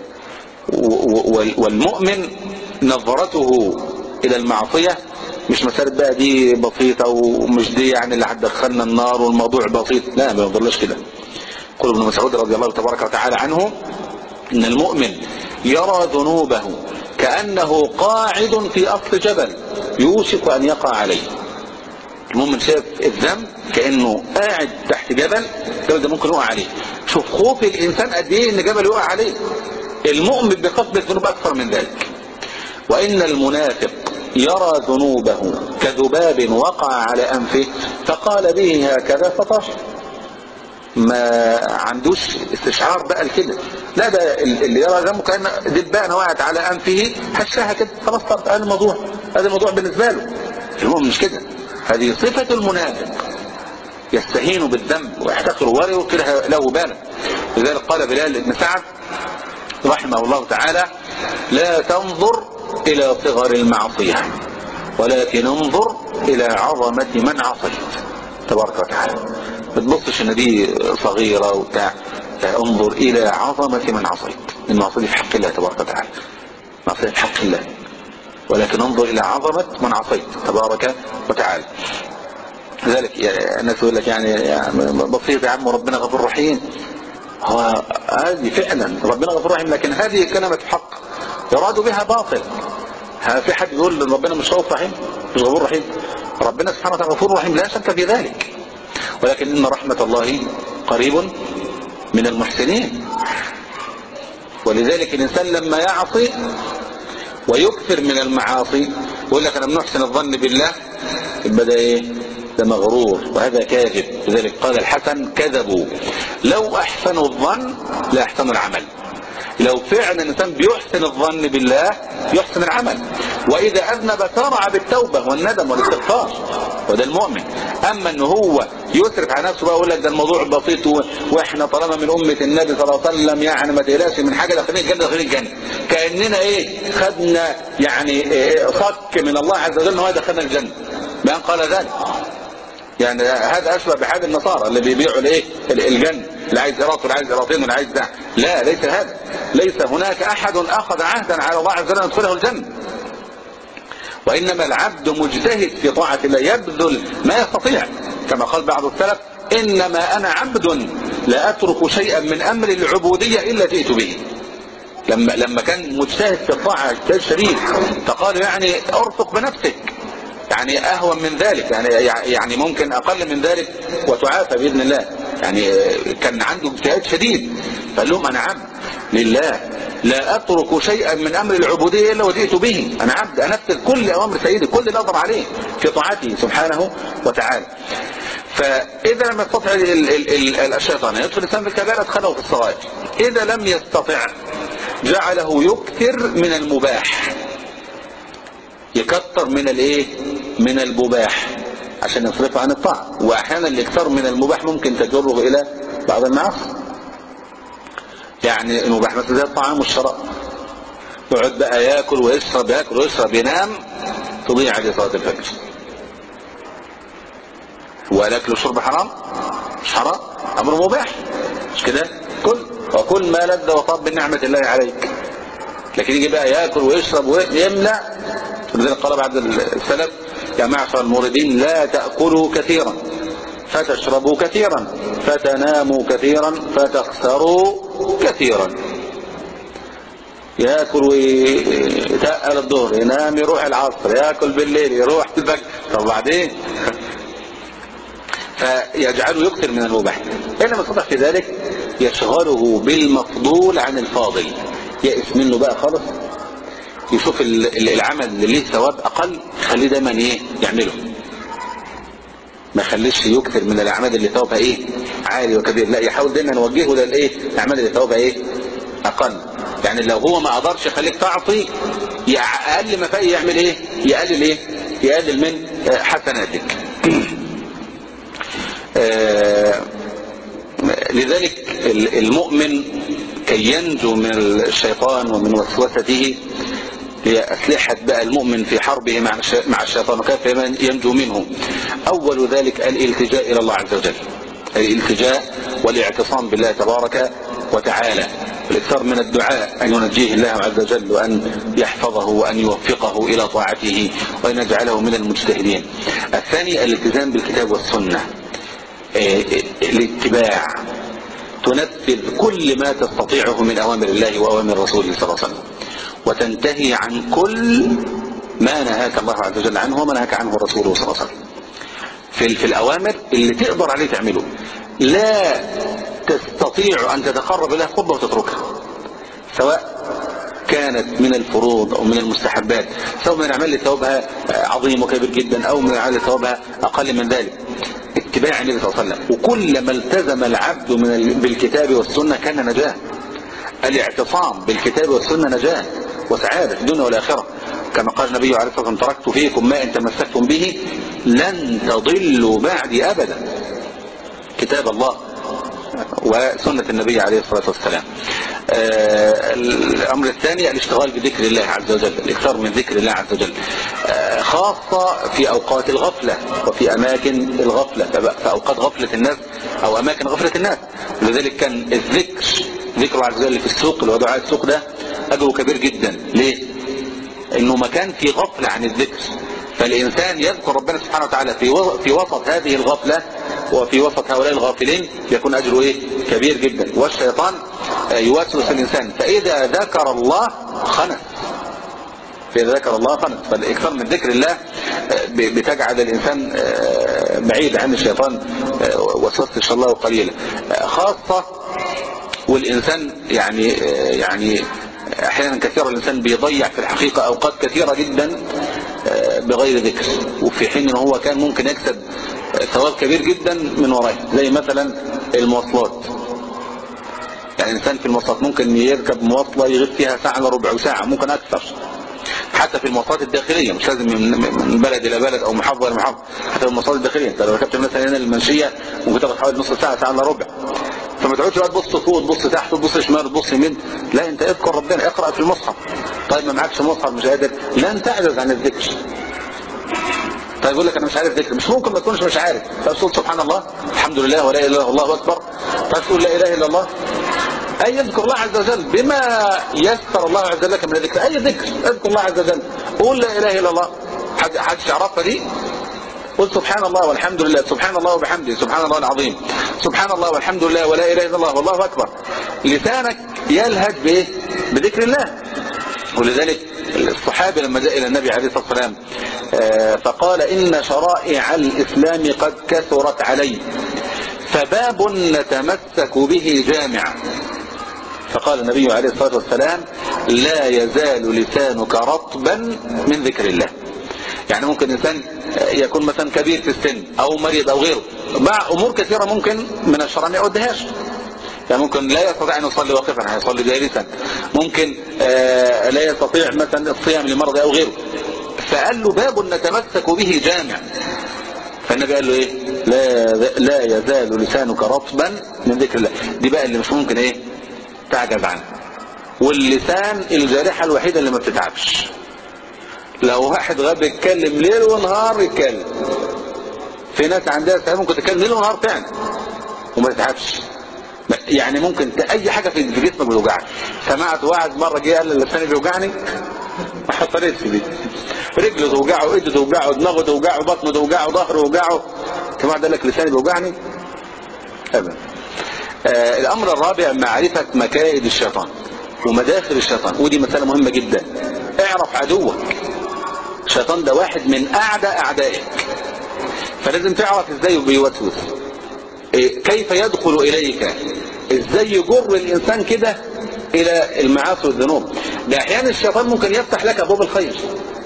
والمؤمن نظرته إلى المعصية مش مسألة بقى دي بسيطة ومش دي يعني اللي هتدخلنا النار والموضوع بسيط لا ما يفضلش كده قول ابن مسعود رضي الله تبارك وتعالى عنه ان المؤمن يرى ذنوبه كأنه قاعد في أصل جبل يوشك أن يقع عليه المؤمن شاف الذنب كأنه قاعد تحت جبل الجبل ده ممكن يقع عليه شوف خوف الإنسان قد إيه إن جبل يقع عليه المؤمن بقصد الذنوب أكثر من ذلك وإن المنافق يرى ذنوبه كذباب وقع على أنفه فقال به هكذا فطاش ما عندوش استشعار بقى لكده لا ده اللي يرى ذنبه كان دبانه وقعت على انفه هشاها كده خلاص طب هذا الموضوع هذا الموضوع بالنسبه له المهم مش كده هذه صفه المنافق يستهين بالذنب ويحتقر ولا يلقي له بالا لذلك قال بلال بن سعد رحمه الله تعالى لا تنظر الى صغر المعصيه ولكن انظر الى عظمه من عصيت تبارك وتعالى ما تبصش ان دي صغيرة وبتاع انظر الى عظمة من عصيت المعصية في حق الله تبارك وتعالى معصية في حق الله ولكن انظر الى عظمة من عصيت تبارك وتعالى لذلك يعني الناس يقول لك يعني, يعني بسيط يا عم ربنا غفور رحيم هو هذه فعلا ربنا غفور رحيم لكن هذه كلمة حق يراد بها باطل في حد يقول ربنا مش رؤوف رحيم مش غفور رحيم ربنا سبحانه وتعالى غفور رحيم لا شك في ذلك ولكن إن رحمة الله قريب من المحسنين ولذلك الإنسان لما يعصي ويكثر من المعاصي يقول لك أنا بنحسن الظن بالله يبقى ده إيه ده مغرور وهذا كاذب لذلك قال الحسن كذبوا لو أحسنوا الظن لأحسنوا العمل لو فعلا الإنسان بيحسن الظن بالله يحسن العمل وإذا أذنب سارع بالتوبة والندم والاستغفار وده المؤمن أما أنه هو يسرف على نفسه بقى يقول لك ده الموضوع بسيط و... وإحنا طالما من أمة النبي صلى الله عليه وسلم يعني ما تقلقش من حاجة داخلين الجنة داخلين الجنة كأننا إيه خدنا يعني إيه صك من الله عز وجل إن هو يدخلنا الجنة بأن قال ذلك يعني هذا أشبه بحال النصارى اللي بيبيعوا الايه الجنة اللي عايز قراط واللي عايز قراطين واللي عايز ده لا ليس هذا ليس هناك أحد أخذ عهدا على الله عز وجل أن يدخله الجنة وإنما العبد مجتهد في طاعة الله يبذل ما يستطيع كما قال بعض السلف إنما أنا عبد لا أترك شيئا من أمر العبودية إلا جئت به لما لما كان مجتهد في الطاعة اجتهاد شديد فقال يعني ارفق بنفسك يعني اهون من ذلك يعني يعني ممكن اقل من ذلك وتعافى باذن الله يعني كان عنده اجتهاد شديد فقال لهم انا عبد لله لا اترك شيئا من امر العبوديه الا وجئت به انا عبد انفذ كل اوامر سيدي كل اللي اقدر عليه في طاعته سبحانه وتعالى فاذا لم يستطع الشيطان يدخل الانسان في الكبائر ادخله في الصغائر اذا لم يستطع جعله يكثر من المباح يكثر من الايه من المباح عشان يصرفه عن الطاعة واحيانا الاكثار من المباح ممكن تجره الى بعض المعاصي يعني المباح مثلا زي الطعام والشراب يقعد بقى ياكل ويشرب ياكل ويشرب ينام تضيع عليه صلاة الفجر والاكل والشرب حرام مش حرام امر مباح مش كده كل وكل ما لذ وطاب من نعمة الله عليك لكن يجي بقى ياكل ويشرب ويملأ لذلك قال بعد السلف يا معشر الموردين لا تأكلوا كثيرا فتشربوا كثيرا فتناموا كثيرا فتخسروا كثيرا ياكل ويتقل الظهر ينام يروح العصر ياكل بالليل يروح الفجر طب بعدين فيجعله يكثر من المباح إن لم يستطع في ذلك يشغله بالمفضول عن الفاضل يأس منه بقى خالص يشوف العمل اللي ليه ثواب اقل خليه دايما ايه يعمله ما يخليش يكثر من الاعمال اللي ثوابها ايه عالي وكبير لا يحاول دايما نوجهه للايه الاعمال اللي ثوابها ايه اقل يعني لو هو ما قدرش يخليك تعطي اقل ما فاي يعمل ايه يقلل ايه يقلل من حسناتك آه لذلك المؤمن كي ينجو من الشيطان ومن وسوسته هي أسلحة بقى المؤمن في حربه مع مع الشيطان وكيف ينجو منه أول ذلك الالتجاء إلى الله عز وجل الالتجاء والاعتصام بالله تبارك وتعالى الإكثار من الدعاء أن ينجيه الله عز وجل وأن يحفظه وأن يوفقه إلى طاعته وأن يجعله من المجتهدين الثاني الالتزام بالكتاب والسنة الاتباع تنفذ كل ما تستطيعه من أوامر الله وأوامر رسوله صلى الله عليه وسلم وتنتهي عن كل ما نهاك الله عز وجل عنه وما نهاك عنه رسوله صلى الله عليه وسلم في, في الأوامر اللي تقدر عليه تعمله لا تستطيع أن تتقرب إليها قربة وتتركها سواء كانت من الفروض أو من المستحبات سواء من الأعمال اللي ثوابها عظيم وكبير جدا أو من الأعمال اللي ثوابها أقل من ذلك اتباع النبي صلى الله عليه وسلم وكلما التزم العبد من بالكتاب والسنة كان نجاه الاعتصام بالكتاب والسنة نجاة وسعادة في الدنيا والآخرة كما قال النبي عليه الصلاة والسلام تركت فيكم ما إن تمسكتم به لن تضلوا بعدي أبدا كتاب الله وسنة النبي عليه الصلاة والسلام آه الأمر الثاني الاشتغال بذكر الله عز وجل الإكثار من ذكر الله عز وجل آه خاصة في أوقات الغفلة وفي أماكن الغفلة في أوقات غفلة الناس أو أماكن غفلة الناس لذلك كان الذكر ذكر عز وجل في السوق اللي هو دعاء السوق ده أجره كبير جدا ليه؟ إنه مكان في غفلة عن الذكر فالإنسان يذكر ربنا سبحانه وتعالى في في وسط هذه الغفلة وفي وسط هؤلاء الغافلين يكون أجره إيه؟ كبير جدا والشيطان يوسوس الإنسان فإذا ذكر الله خنس فإذا ذكر الله قنط فالإكثار من ذكر الله بتجعل الإنسان بعيد عن الشيطان وسوسة الله قليلا خاصة والإنسان يعني يعني أحيانا كثيرا الإنسان بيضيع في الحقيقة أوقات كثيرة جدا بغير ذكر وفي حين أنه هو كان ممكن يكسب ثواب كبير جدا من وراه زي مثلا المواصلات يعني الإنسان في المواصلات ممكن يركب مواصلة يغيب فيها ساعة إلى ربع ساعة ممكن أكثر حتى في المواصلات الداخلية مش لازم من بلد إلى بلد أو محافظة إلى محافظة حتى في المواصلات الداخلية أنت لو ركبت مثلا هنا المنشية ممكن تاخد حوالي نص ساعة ساعة إلا ربع فما تقعدش بقى تبص فوق تبص تحت تبص شمال تبص يمين لا انت اذكر ربنا اقرا في المصحف طيب ما معكش مصحف مش قادر لن تعجز عن الذكر طيب يقول لك انا مش عارف ذكر مش ممكن ما تكونش مش عارف فتقول سبحان الله الحمد لله ولا اله الا الله اكبر طيب تقول لا اله الا الله اي اذكر الله عز وجل بما يسر الله عز وجل لك من الذكر اي ذكر اذكر الله عز وجل قول لا اله الا الله حد حد يعرفها دي قل سبحان الله والحمد لله سبحان الله وبحمده سبحان الله العظيم سبحان الله والحمد لله ولا اله الا الله والله اكبر لسانك يلهج بايه بذكر الله ولذلك الصحابي لما جاء الى النبي عليه الصلاه والسلام فقال ان شرائع الاسلام قد كثرت علي فباب نتمسك به جامع فقال النبي عليه الصلاه والسلام لا يزال لسانك رطبا من ذكر الله يعني ممكن انسان يكون مثلا كبير في السن او مريض او غيره مع امور كثيرة ممكن من الشرع ما يوديهاش يعني ممكن لا يستطيع ان يصلي واقفا هيصلي جالسا ممكن آه لا يستطيع مثلا الصيام لمرض او غيره فقال له باب نتمسك به جامع فالنبي قال له ايه لا, لا يزال لسانك رطبا من ذكر الله دي بقى اللي مش ممكن ايه تعجز عنه واللسان الجارحة الوحيدة اللي ما بتتعبش لو واحد غاب يتكلم ليل ونهار يتكلم في ناس عندها سهل ممكن تتكلم ليل ونهار فعلا وما تتعبش يعني ممكن اي حاجة في جسمك بتوجعك سمعت واحد مرة جه قال لساني بيوجعني ما حصلتش دي رجله توجعه ايده توجعه دماغه توجعه بطنه توجعه ظهره توجعه كما قال لك لساني بيوجعني ابدا آه الامر الرابع معرفة مكائد الشيطان ومداخل الشيطان ودي مسألة مهمة جدا اعرف عدوك الشيطان ده واحد من اعدى اعدائك فلازم تعرف ازاي بيوسوس إيه كيف يدخل اليك ازاي يجر الانسان كده الى المعاصي والذنوب ده احيانا الشيطان ممكن يفتح لك ابواب الخير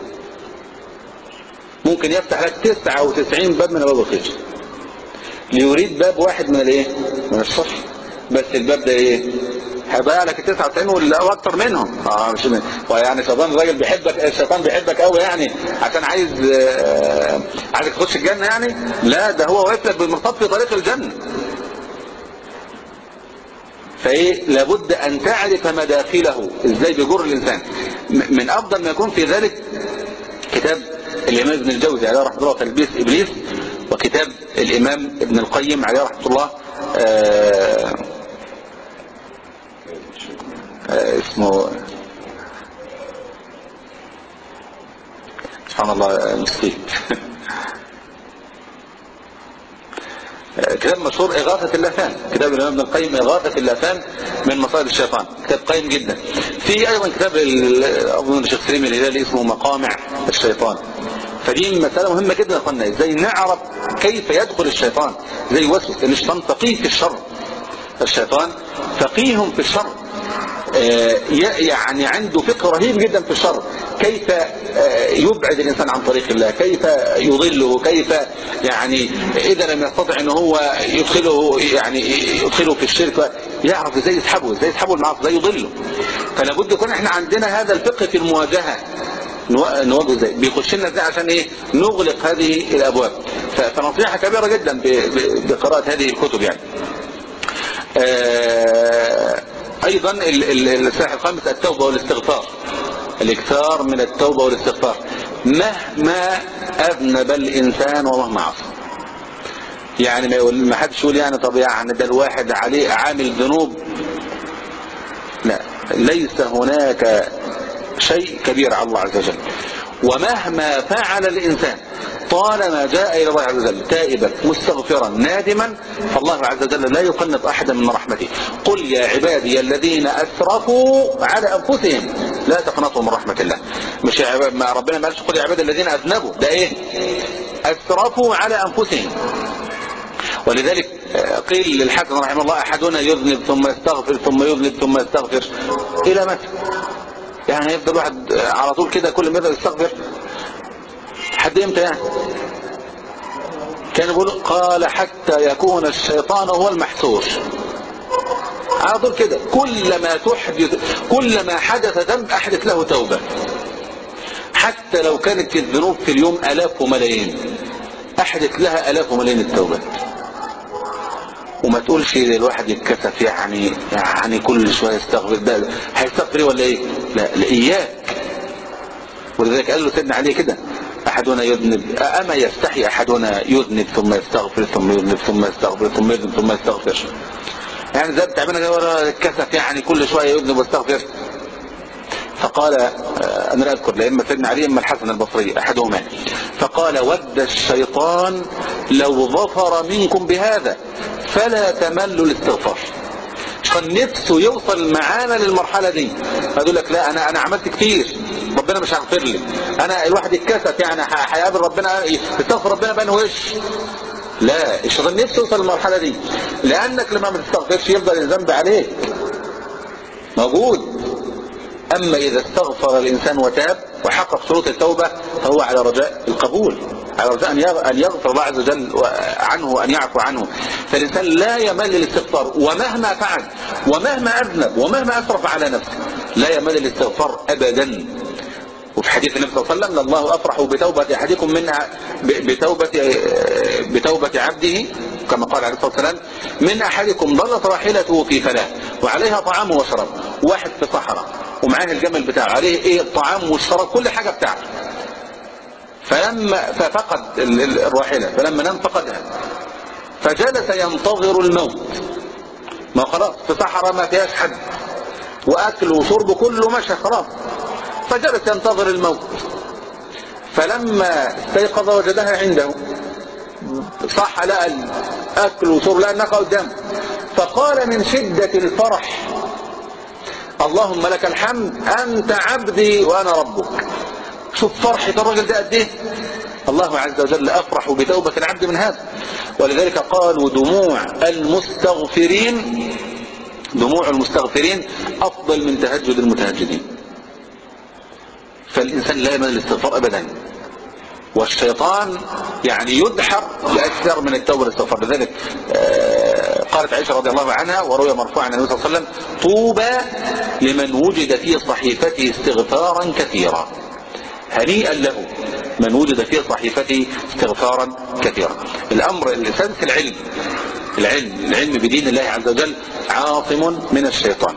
ممكن يفتح لك 99 باب من ابواب الخير ليريد باب واحد من الايه من الشر بس الباب ده ايه هيضيع لك 99 ولا اكتر منهم اه مش من يعني الشيطان الراجل بيحبك الشيطان بيحبك قوي يعني عشان عايز آه عايزك تخش الجنه يعني لا ده هو واقف لك بالمرصاد في طريق الجنه فايه لابد ان تعرف مداخله ازاي بيجر الانسان من افضل ما يكون في ذلك كتاب الامام ابن الجوزي عليه رحمه الله تلبيس ابليس وكتاب الامام ابن القيم عليه رحمه الله آه اسمه سبحان الله نسيت كتاب مشهور إغاثة اللسان كتاب الإمام ابن القيم إغاثة اللسان من مصائد الشيطان كتاب قيم جدا في أيضا كتاب أظن الشيخ سليم الهلالي اسمه مقامع الشيطان فدي مسألة مهمة جدا يا اخوانا ازاي نعرف كيف يدخل الشيطان زي وسوس لان الشيطان فقيه في الشر الشيطان فقيه في الشر يعني عنده فقه رهيب جدا في الشر كيف يبعد الإنسان عن طريق الله كيف يضله كيف يعني إذا لم يستطع أنه هو يدخله يعني يدخله في الشرك يعرف ازاي يسحبه ازاي يسحبه المعاصي ازاي يضله فلا بد يكون احنا عندنا هذا الفقه في المواجهة نواجهه ازاي بيخش لنا ازاي عشان ايه نغلق هذه الابواب فنصيحة كبيرة جدا بقراءة هذه الكتب يعني آه ايضا الساحة الخامس التوبة والاستغفار الاكثار من التوبة والاستغفار مهما اذنب الانسان ومهما عصى يعني ما يقول ما حدش يقول يعني طب يعني ده الواحد عليه عامل ذنوب لا ليس هناك شيء كبير على الله عز وجل ومهما فعل الإنسان طالما جاء إلى الله عز وجل تائبا مستغفرا نادما فالله عز وجل لا يقنط أحدا من رحمته قل يا عبادي الذين أسرفوا على أنفسهم لا تقنطوا من رحمة الله مش يا عباد ما ربنا ما قالش قل يا عبادي الذين أذنبوا ده إيه أسرفوا على أنفسهم ولذلك قيل للحسن رحمه الله أحدنا يذنب ثم يستغفر ثم يذنب ثم يستغفر إلى متى يعني يفضل واحد على طول كده كل ما يستغفر حد امتى يعني كان يقول قال حتى يكون الشيطان هو المحسور على طول كده كلما تحدث كلما حدث ذنب احدث له توبة حتى لو كانت الذنوب في اليوم الاف وملايين احدث لها الاف وملايين التوبات وما تقولش الواحد يتكسف يعني يعني كل شويه يستغفر ده هيستغفر ولا ايه لا, لا اياك ولذلك قال له سيدنا علي كده احدنا يذنب اما يستحي احدنا يذنب ثم يستغفر ثم يذنب ثم يستغفر ثم يذنب ثم يستغفر يعني زي بتعملنا كده ورا الكسف يعني كل شويه يذنب ويستغفر فقال انا لا اذكر لا اما سيدنا علي اما الحسن البصري احدهما فقال ود الشيطان لو ظفر منكم بهذا فلا تملوا الاستغفار كان نفسه يوصل معانا للمرحلة دي فيقول لك لا انا انا عملت كتير ربنا مش هيغفر لي انا الواحد اتكسف يعني هيقابل ربنا يستغفر ربنا بان وش لا الشيطان نفسه يوصل للمرحلة دي لانك لما ما تستغفرش يفضل الذنب عليك موجود اما اذا استغفر الانسان وتاب وحقق شروط التوبة فهو على رجاء القبول على رجاء أن يغفر الله عز وجل عنه وأن يعفو عنه فالإنسان لا يمل الاستغفار ومهما فعل ومهما أذنب ومهما أسرف على نفسه لا يمل الاستغفار أبدا وفي حديث النبي صلى الله عليه وسلم الله أفرح بتوبة أحدكم من بتوبة بتوبة عبده كما قال عليه الصلاة والسلام من أحدكم ضلت راحلته في فلاة وعليها طعام وشراب واحد في صحراء ومعاه الجمل بتاعه عليه ايه الطعام والشراب كل حاجة بتاعته فلما ففقد الراحلة فلما نام فقدها فجلس ينتظر الموت ما خلاص في صحراء ما فيهاش حد واكل وشرب كله مشى خلاص فجلس ينتظر الموت فلما استيقظ وجدها عنده صح لقى اكل وشرب لقى الناقه قدامه فقال من شدة الفرح اللهم لك الحمد انت عبدي وانا ربك شوف فرحة الرجل ده قد ايه الله عز وجل افرح بتوبة العبد من هذا ولذلك قالوا دموع المستغفرين دموع المستغفرين افضل من تهجد المتهجدين فالانسان لا يمل الاستغفار ابدا والشيطان يعني يدحر لاكثر من التوبه والاستغفار لذلك قالت عائشه رضي الله عنها وروي مرفوعا عن النبي صلى الله عليه وسلم طوبى لمن وجد في صحيفته استغفارا كثيرا هنيئا له من وجد في صحيفته استغفارا كثيرا الامر الاساس العلم العلم العلم بدين الله عز وجل عاصم من الشيطان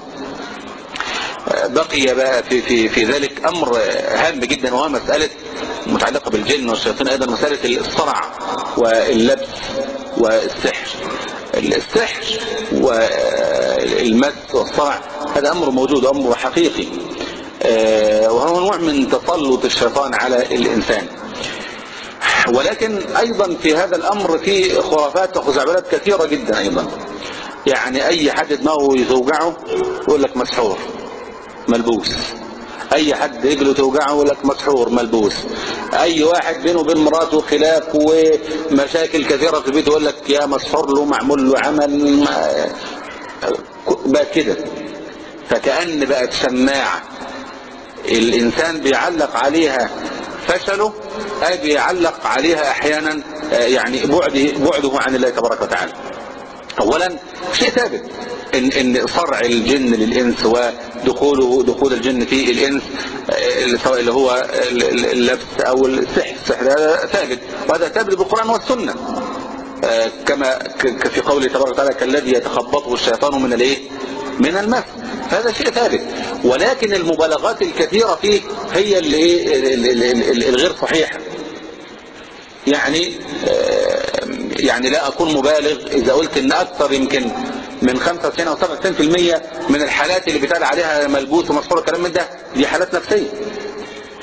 بقي بقى في, في, في ذلك امر هام جدا وهو مسألة متعلقة بالجن والشيطان ايضا مسألة الصرع واللبس والسحر السحر والمس والصرع هذا امر موجود امر حقيقي وهو نوع من تسلط الشيطان على الانسان ولكن ايضا في هذا الامر في خرافات وخزعبلات كثيرة جدا ايضا يعني اي حد دماغه توجعه يقول لك مسحور ملبوس اي حد رجله توجعه يقول لك مسحور ملبوس اي واحد بينه وبين مراته خلاف ومشاكل كثيرة في البيت يقول لك يا مسحور له معمول له عمل بقى كده فكأن بقت شماعة الانسان بيعلق عليها فشله اي بيعلق عليها احيانا يعني بعده بعده عن الله تبارك وتعالى اولا شيء ثابت ان ان صرع الجن للانس ودخوله دخول الجن في الانس سواء اللي هو اللبس او السحر السحر هذا ثابت وهذا ثابت بالقران والسنه كما في قوله تبارك وتعالى كالذي يتخبطه الشيطان من الايه من المس هذا شيء ثابت ولكن المبالغات الكثيرة فيه هي اللي الغير صحيحة يعني يعني لا أكون مبالغ إذا قلت إن أكثر يمكن من 95 أو 97% من الحالات اللي بيتقال عليها ملبوس ومسحور الكلام من ده دي حالات نفسية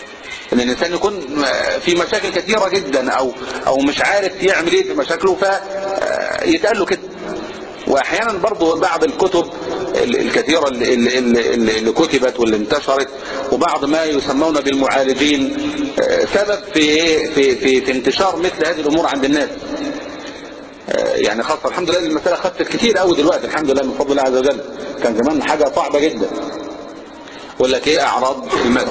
ان الانسان يكون في مشاكل كثيرة جدا او او مش عارف يعمل ايه في مشاكله فيتقال له كده واحيانا برضو بعض الكتب الكثيرة اللي, اللي, اللي, اللي كتبت واللي انتشرت وبعض ما يسمون بالمعالجين سبب في في في, في انتشار مثل هذه الامور عند الناس يعني خاصة الحمد لله المسألة خدت كتير قوي دلوقتي الحمد لله من فضل الله عز وجل كان زمان حاجة صعبة جدا يقول لك ايه اعراض المس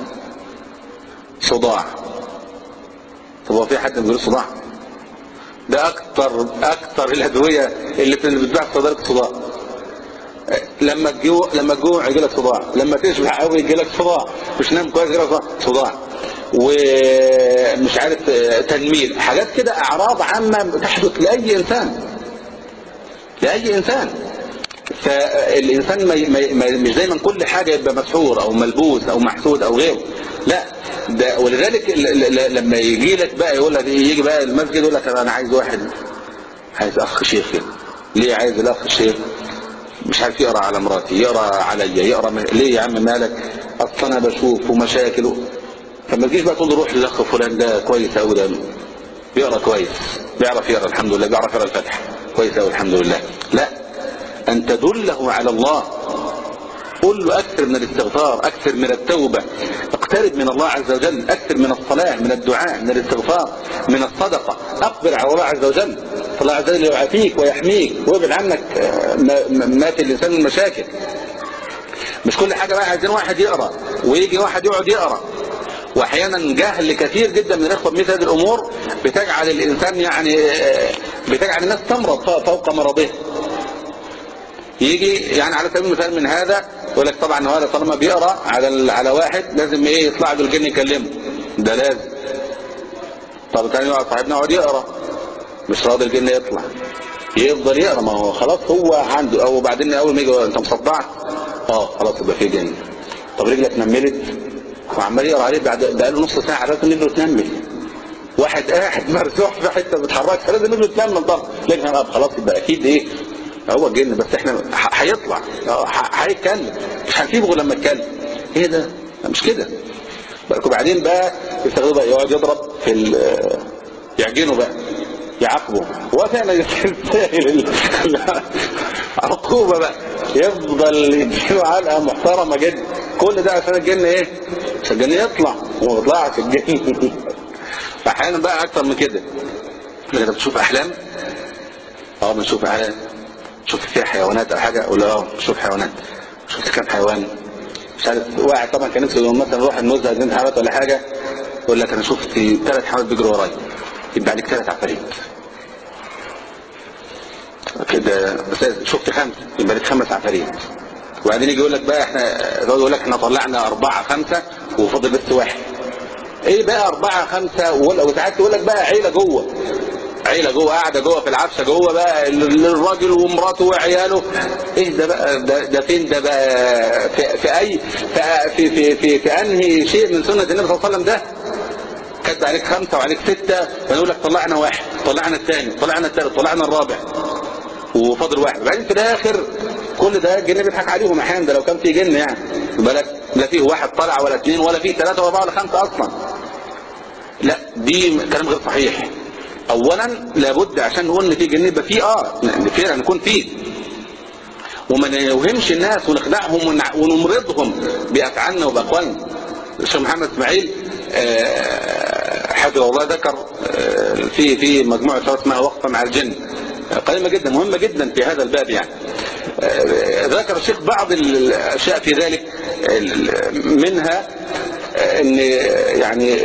صداع طب هو في حد بيقول صداع ده اكتر اكتر الادوية اللي بتباع في صيدلة الصداع لما تجوع لما تجوع يجي لك صداع لما تشبع قوي يجي لك صداع مش نام كويس يجي لك صداع ومش عارف تنميل حاجات كده اعراض عامة تحدث لاي انسان لاي انسان فالانسان ما ما مش دايما كل حاجة يبقى مسحور او ملبوس او محسود او غيره لا ده ولذلك لما يجي لك بقى يقول لك يجي بقى المسجد يقول لك انا عايز واحد عايز اخ شيخ كده ليه عايز الاخ الشيخ مش عارف يقرا على مراتي يقرا عليا يقرا م... ليه يا عم مالك اصل انا بشوف ومشاكل فما تجيش بقى تقول له روح للاخ فلان ده كويس قوي ده بيقرا كويس بيعرف يقرا الحمد لله بيعرف يقرا الفتح كويس قوي الحمد لله لا ان تدله على الله قل له اكثر من الاستغفار اكثر من التوبة اقترب من الله عز وجل اكثر من الصلاة من الدعاء من الاستغفار من الصدقة اقبل على الله عز وجل فالله عز وجل يعافيك ويحميك ويبعد عنك ما في الانسان من مشاكل مش كل حاجة بقى عايزين واحد يقرأ ويجي واحد يقعد يقرأ واحيانا جهل كثير جدا من الاخوه بمثل هذه الامور بتجعل الانسان يعني بتجعل الناس تمرض فوق مرضه يجي يعني على سبيل المثال من هذا يقول لك طبعا هذا طالما بيقرا على على واحد لازم ايه يطلع له الجن يكلمه ده لازم طب كان يقعد صاحبنا يقعد يقرا مش راضي الجن يطلع يفضل يقرا ما هو خلاص هو عنده او بعدين اول ما يجي انت مصدعت اه خلاص يبقى في جن طب رجلك نملت وعمال يقرا عليه بعد بقاله نص ساعه لازم رجله تنمل واحد قاعد مرزوح في حته ما بيتحركش لازم رجله تنمل طب لكن خلاص يبقى اكيد ايه هو الجن بس احنا هيطلع هيتكلم مش هنسيبه غير لما يتكلم ايه ده مش كده وبعدين بقى يستخدمه بقى يقعد يضرب في يعجنه بقى يعاقبه هو فعلا يستاهل عقوبة بقى يفضل يديله علقة محترمة جدا كل ده عشان الجن ايه عشان الجن يطلع وما يطلعش الجن فاحيانا بقى اكتر من كده انت بتشوف احلام اه بنشوف احلام شوف فيها حيوانات او حاجة ولا اه شوف حيوانات شفت كام حيوان مش عارف واحد طبعا كان نفسه مثلا نروح النزهه جنينه حيوانات ولا حاجة يقول لك انا شفت ثلاث حيوانات بيجروا ورايا يبقى عليك ثلاث عفاريت كده شفت خمسة يبقى لك خمس عفاريت وبعدين يجي يقول لك بقى احنا يقول لك احنا طلعنا أربعة خمسة وفاضل بس واحد ايه بقى أربعة خمسة وساعات يقول لك بقى عيلة جوه عيلة جوه قاعدة جوه في العفشة جوه بقى الراجل ومراته وعياله ايه ده بقى ده, ده فين ده بقى في, في اي في في في, في, في انهي شيء من سنة النبي صلى الله عليه وسلم ده كتب عليك خمسة وعليك ستة فنقول لك طلعنا واحد طلعنا الثاني طلعنا الثالث طلعنا الرابع وفاضل واحد بعدين في الاخر كل ده الجن بيضحك عليهم احيانا ده لو كان في جن يعني بالك لا فيه واحد طلع ولا اثنين ولا فيه ثلاثة ولا أربعة ولا خمسة اصلا لا دي كلام غير صحيح اولا لابد عشان نقول ان في جن يبقى فيه اه فعلا نكون فيه وما نوهمش الناس ونخدعهم ونمرضهم بافعالنا وباقوالنا الشيخ محمد اسماعيل حفظه الله ذكر في في مجموعه رسالات اسمها وقفه مع الجن قيمه جدا مهمه جدا في هذا الباب يعني ذكر الشيخ بعض الاشياء في ذلك منها ان يعني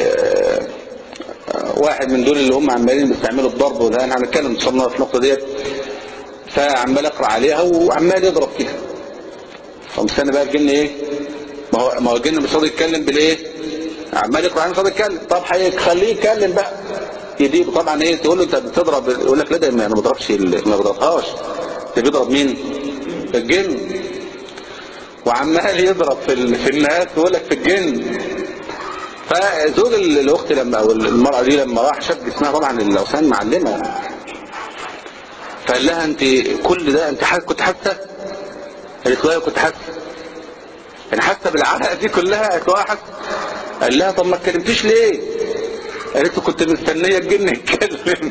واحد من دول اللي هم عمالين بيستعملوا الضرب وده انا هنتكلم ان شاء الله في النقطه ديت فعمال اقرا عليها وعمال يضرب فيها فمستنى بقى الجن ايه ما هو ما هو الجن مش راضي يتكلم بالايه عمال يقرا عنه راضي يتكلم طب هيخليه يتكلم بقى يديله طبعا ايه تقول له انت بتضرب يقول لك لا ده انا ما بضربش ما بضربهاش ده بيضرب مين الجن وعمال يضرب في في الناس ويقول لك في الجن فزوج الاخت لما او المرأة دي لما راح شاب اسمها طبعا الاوثان معلمة فقال لها انت كل ده انت كنت حاسة قالت له كنت حاسة انا حاسة بالعرق دي كلها قالت له حاسة قال لها طب ما اتكلمتيش ليه قالت له كنت مستنيه الجن يتكلم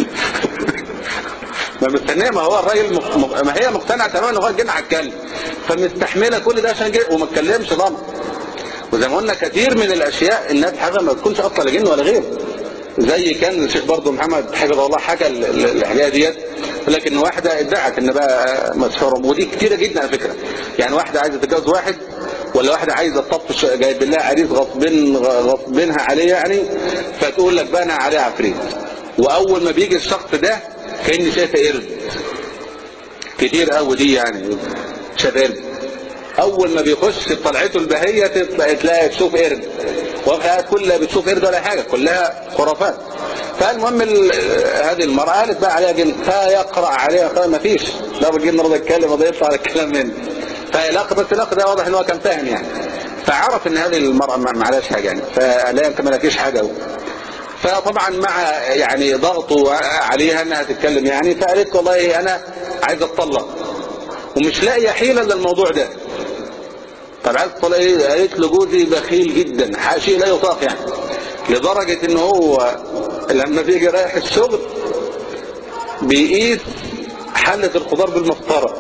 ما مستنيه ما هو الراجل مق... مق- ما هي مقتنعه تماما ان هو الجن هيتكلم فمستحمله كل ده عشان جن وما اتكلمش طبعا وزي ما قلنا كثير من الاشياء الناس حاجه ما تكونش اصلا لا جن ولا غيره زي كان الشيخ برضه محمد حفظه الله حكى ال- ال- الحكايه ديت لكن واحده ادعت ان بقى مسحوره ودي كتيره جدا على فكره يعني واحده عايزه تتجوز واحد ولا واحده عايزه تطفش جايب لها عريس غصبين غصبينها عليه يعني فتقول لك بقى انا عليه عفريت واول ما بيجي الشخص ده كاني شايفه قرد كتير قوي دي يعني شايفه قرد اول ما بيخش طلعته البهية تطلع تلاقي تشوف قرد وفي كلها بتشوف قرد ولا حاجة كلها خرافات فالمهم ال- هذه المرأة قالت بقى عليها جن فيقرأ عليها قال ما فيش لا الجن رضى يتكلم وده يطلع الكلام منه فلاق بس لاق ده واضح ان هو كان فاهم يعني فعرف ان هذه المرأة ما ما عليهاش حاجة يعني فقال لها انت ما لكيش حاجة فطبعا مع يعني ضغطه عليها انها تتكلم يعني فقالت والله انا عايز اتطلق ومش لاقيه حيله للموضوع ده طب عايز تطلق ايه قالت له جوزي بخيل جدا شيء لا يطاق يعني لدرجة ان هو لما بيجي رايح الشغل بيقيس حلة الخضار بالمسطرة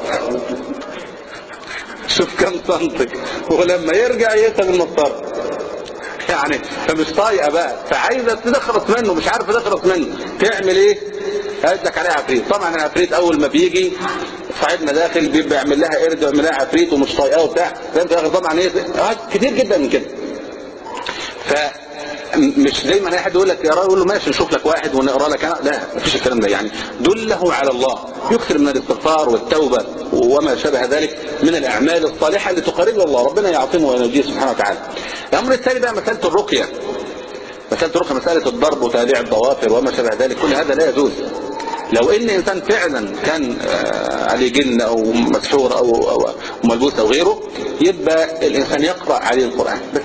شوف كم سنتي ولما يرجع يقيسها بالمسطرة يعني فمش طايقه بقى فعايزه تخلص منه مش عارفه تخلص منه تعمل ايه قالت لك عليها عفريت طبعا العفريت اول ما بيجي صاحبنا داخل بيبقى يعمل لها قرد ويعمل لها عفريت ومش طايقاه وبتاع فانت اخر طبعا ايه آه، كتير جدا من كده ف مش زي ما اي حد يقول لك اقرا يقول له ماشي نشوف لك واحد ونقرا لك انا لا مفيش الكلام ده يعني دله على الله يكثر من الاستغفار والتوبه وما شابه ذلك من الاعمال الصالحه اللي تقرب الى الله ربنا يعصمه وينجيه سبحانه وتعالى الامر الثاني بقى مساله الرقيه مساله الرقيه مساله الضرب وتابيع الضوافر وما شابه ذلك كل هذا لا يجوز لو ان انسان فعلا كان آه، عليه جن او مسحور او او ملبوس او غيره يبقى الانسان يقرا عليه القران بس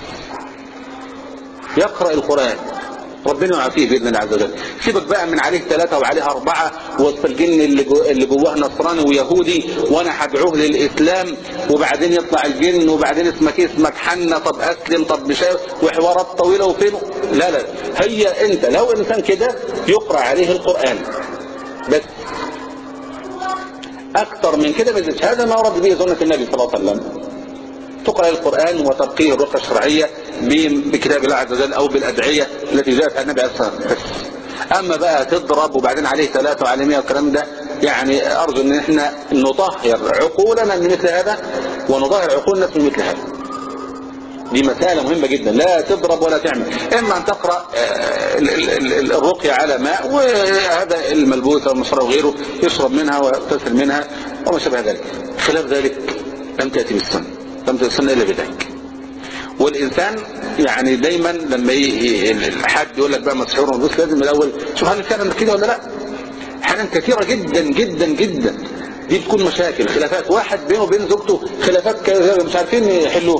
يقرأ القرآن ربنا يعافيه بإذن الله عز وجل سيبك بقى من عليه ثلاثة وعليه أربعة وسط الجن اللي, جو اللي جواه نصراني ويهودي وأنا هدعوه للإسلام وبعدين يطلع الجن وبعدين اسمك إيه؟ اسمك حنة طب أسلم طب مش عارف، وحوارات طويلة وفين لا لا هي أنت لو إنسان كده يقرأ عليه القرآن بس أكثر من كده بزيش هذا ما ورد به سنة النبي صلى الله عليه وسلم تقرأ القرآن وتبقيه الرقى الشرعية ب- بكتاب الله عز وجل أو بالأدعية التي جاءت عن النبي عليه الصلاة والسلام بس. أما بقى تضرب وبعدين عليه ثلاثة وعليه مئة والكلام ده يعني أرجو أن احنا نطهر عقولنا من مثل هذا ونطهر عقول الناس من مثل هذا دي مسألة مهمة جدا لا تضرب ولا تعمل إما أن تقرأ آه، ال- ال- ال- الرقية على ماء وهذا الملبوس أو المشرب وغيره يشرب منها ويغتسل منها وما شابه ذلك خلاف ذلك لم تأتي بالسنة لم تأتي بالسنة إلا بذلك والإنسان يعني دايما لما ي- ي- حد يقول لك بقى مسحور وملبوس لازم الأول شوف هل فعلا كده ولا لا أحيانا كثيرة جدا جدا جدا دي بتكون مشاكل خلافات واحد بينه وبين زوجته خلافات كده مش عارفين يحلوها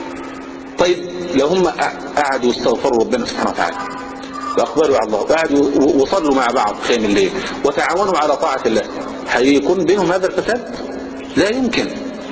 طيب لو هم قعدوا واستغفروا ربنا سبحانه وتعالى واقبلوا على الله وقعدوا و- وصلوا مع بعض خيم الليل وتعاونوا على طاعة الله هيكون بينهم هذا الفساد لا يمكن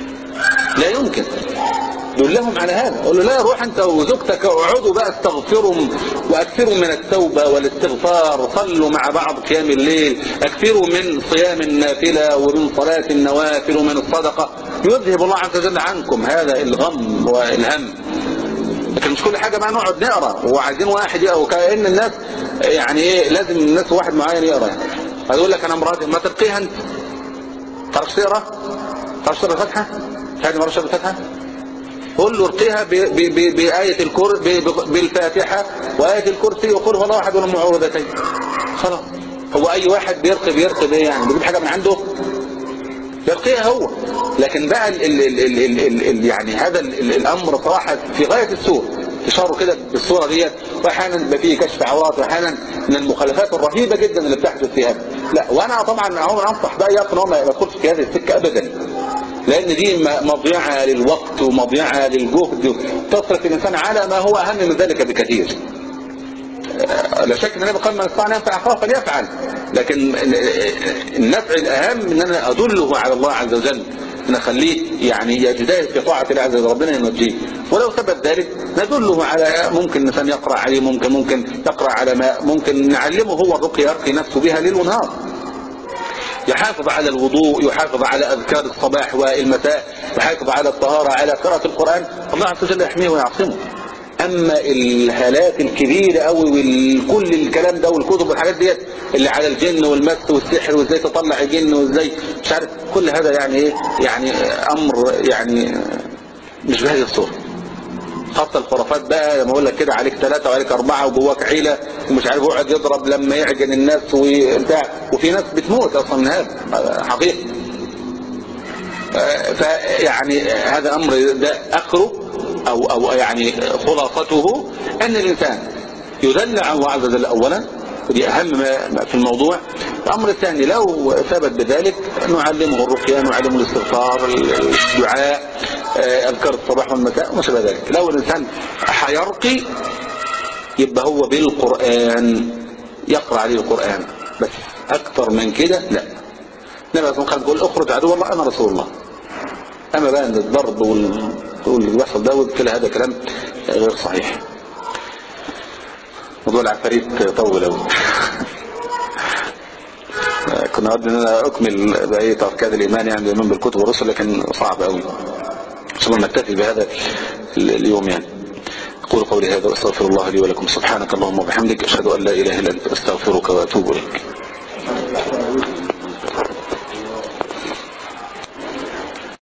لا يمكن دول لهم على هذا قول له لا روح انت وزوجتك اقعدوا بقى استغفروا واكثروا من التوبة والاستغفار صلوا مع بعض قيام الليل اكثروا من صيام النافلة ومن صلاة النوافل ومن الصدقة يذهب الله عز وجل عنكم هذا الغم والهم لكن مش كل حاجة بقى نقعد نقرا وعايزين واحد يقرا وكأن الناس يعني ايه لازم الناس واحد معين يقرا يعني هيقول لك انا مراتي ما تلقيها انت تعرفش تقرا تعرفش تقرا الفاتحة هذه مرة الفاتحة قل له ارقيها ب- ب- ب- بآية الكر ب- ب- بالفاتحة وآية الكرسي وقل هو الله أحد ولا معوذتين خلاص هو أي واحد بيرقي بيرقي بإيه يعني بيجيب حاجة من عنده يرقيها هو لكن بقى ال ال ال ال ال ال ال يعني هذا ال ال الأمر صراحة في غاية السوء اشاروا كده بالصورة ديت واحيانا يبقى فيه كشف عورات واحيانا من المخالفات الرهيبة جدا اللي بتحدث في هذا لا وانا طبعا عمر انصح بقى يقن هو ما يدخلش في هذه السكة ابدا لان دي م- مضيعة للوقت ومضيعة للجهد تصرف الانسان على ما هو اهم من ذلك بكثير لا شك ان النبي قال من استطاع ان ينفع اخاه فليفعل لكن النفع الاهم ان انا ادله على الله عز وجل ان اخليه يعني يجتهد في طاعه الله عز وجل ربنا ينجيه ولو ثبت ذلك ندله على ممكن الانسان يقرا عليه ممكن ممكن يقرا على ماء ممكن نعلمه هو الرقيه يرقي نفسه بها ليل ونهار يحافظ على الوضوء يحافظ على أذكار الصباح والمساء يحافظ على الطهارة على قراءة القرآن الله عز وجل يحميه ويعصمه أما الهالات الكبيرة قوي وكل الكلام ده والكتب والحاجات ديت اللي على الجن والمس والسحر وازاي تطلع الجن وازاي مش عارف كل هذا يعني ايه يعني أمر يعني مش بهذه الصورة خاصة الخرافات بقى لما اقول لك كده عليك ثلاثة وعليك أربعة وجواك عيلة ومش عارف يقعد يضرب لما يعجن الناس وبتاع وفي ناس بتموت أصلا من هذا حقيقي فيعني هذا أمر ده أخره أو, أو يعني خلاصته أن الإنسان يدل على الله عز وجل أولا ودي أهم ما في الموضوع الأمر الثاني لو ثبت بذلك نعلمه الرقية نعلمه الاستغفار الدعاء أذكار الصباح والمساء وما شابه ذلك لو الإنسان حيرقي يبقى هو بالقرآن يقرأ عليه القرآن بس أكثر من كده لا النبي صلى الله عليه وسلم اخرج عدو الله أنا رسول الله أما بقى أن الضرب واللي بيحصل ده وكل هذا كلام غير صحيح موضوع العفاريت طول أوي كنا أود أن أنا أكمل بقية أركان الإيمان يعني الإيمان بالكتب والرسل لكن صعب أوي إن شاء الله نكتفي بهذا اليوم يعني أقول قولي هذا وأستغفر الله لي ولكم سبحانك اللهم وبحمدك أشهد أن لا إله إلا أنت أستغفرك وأتوب إليك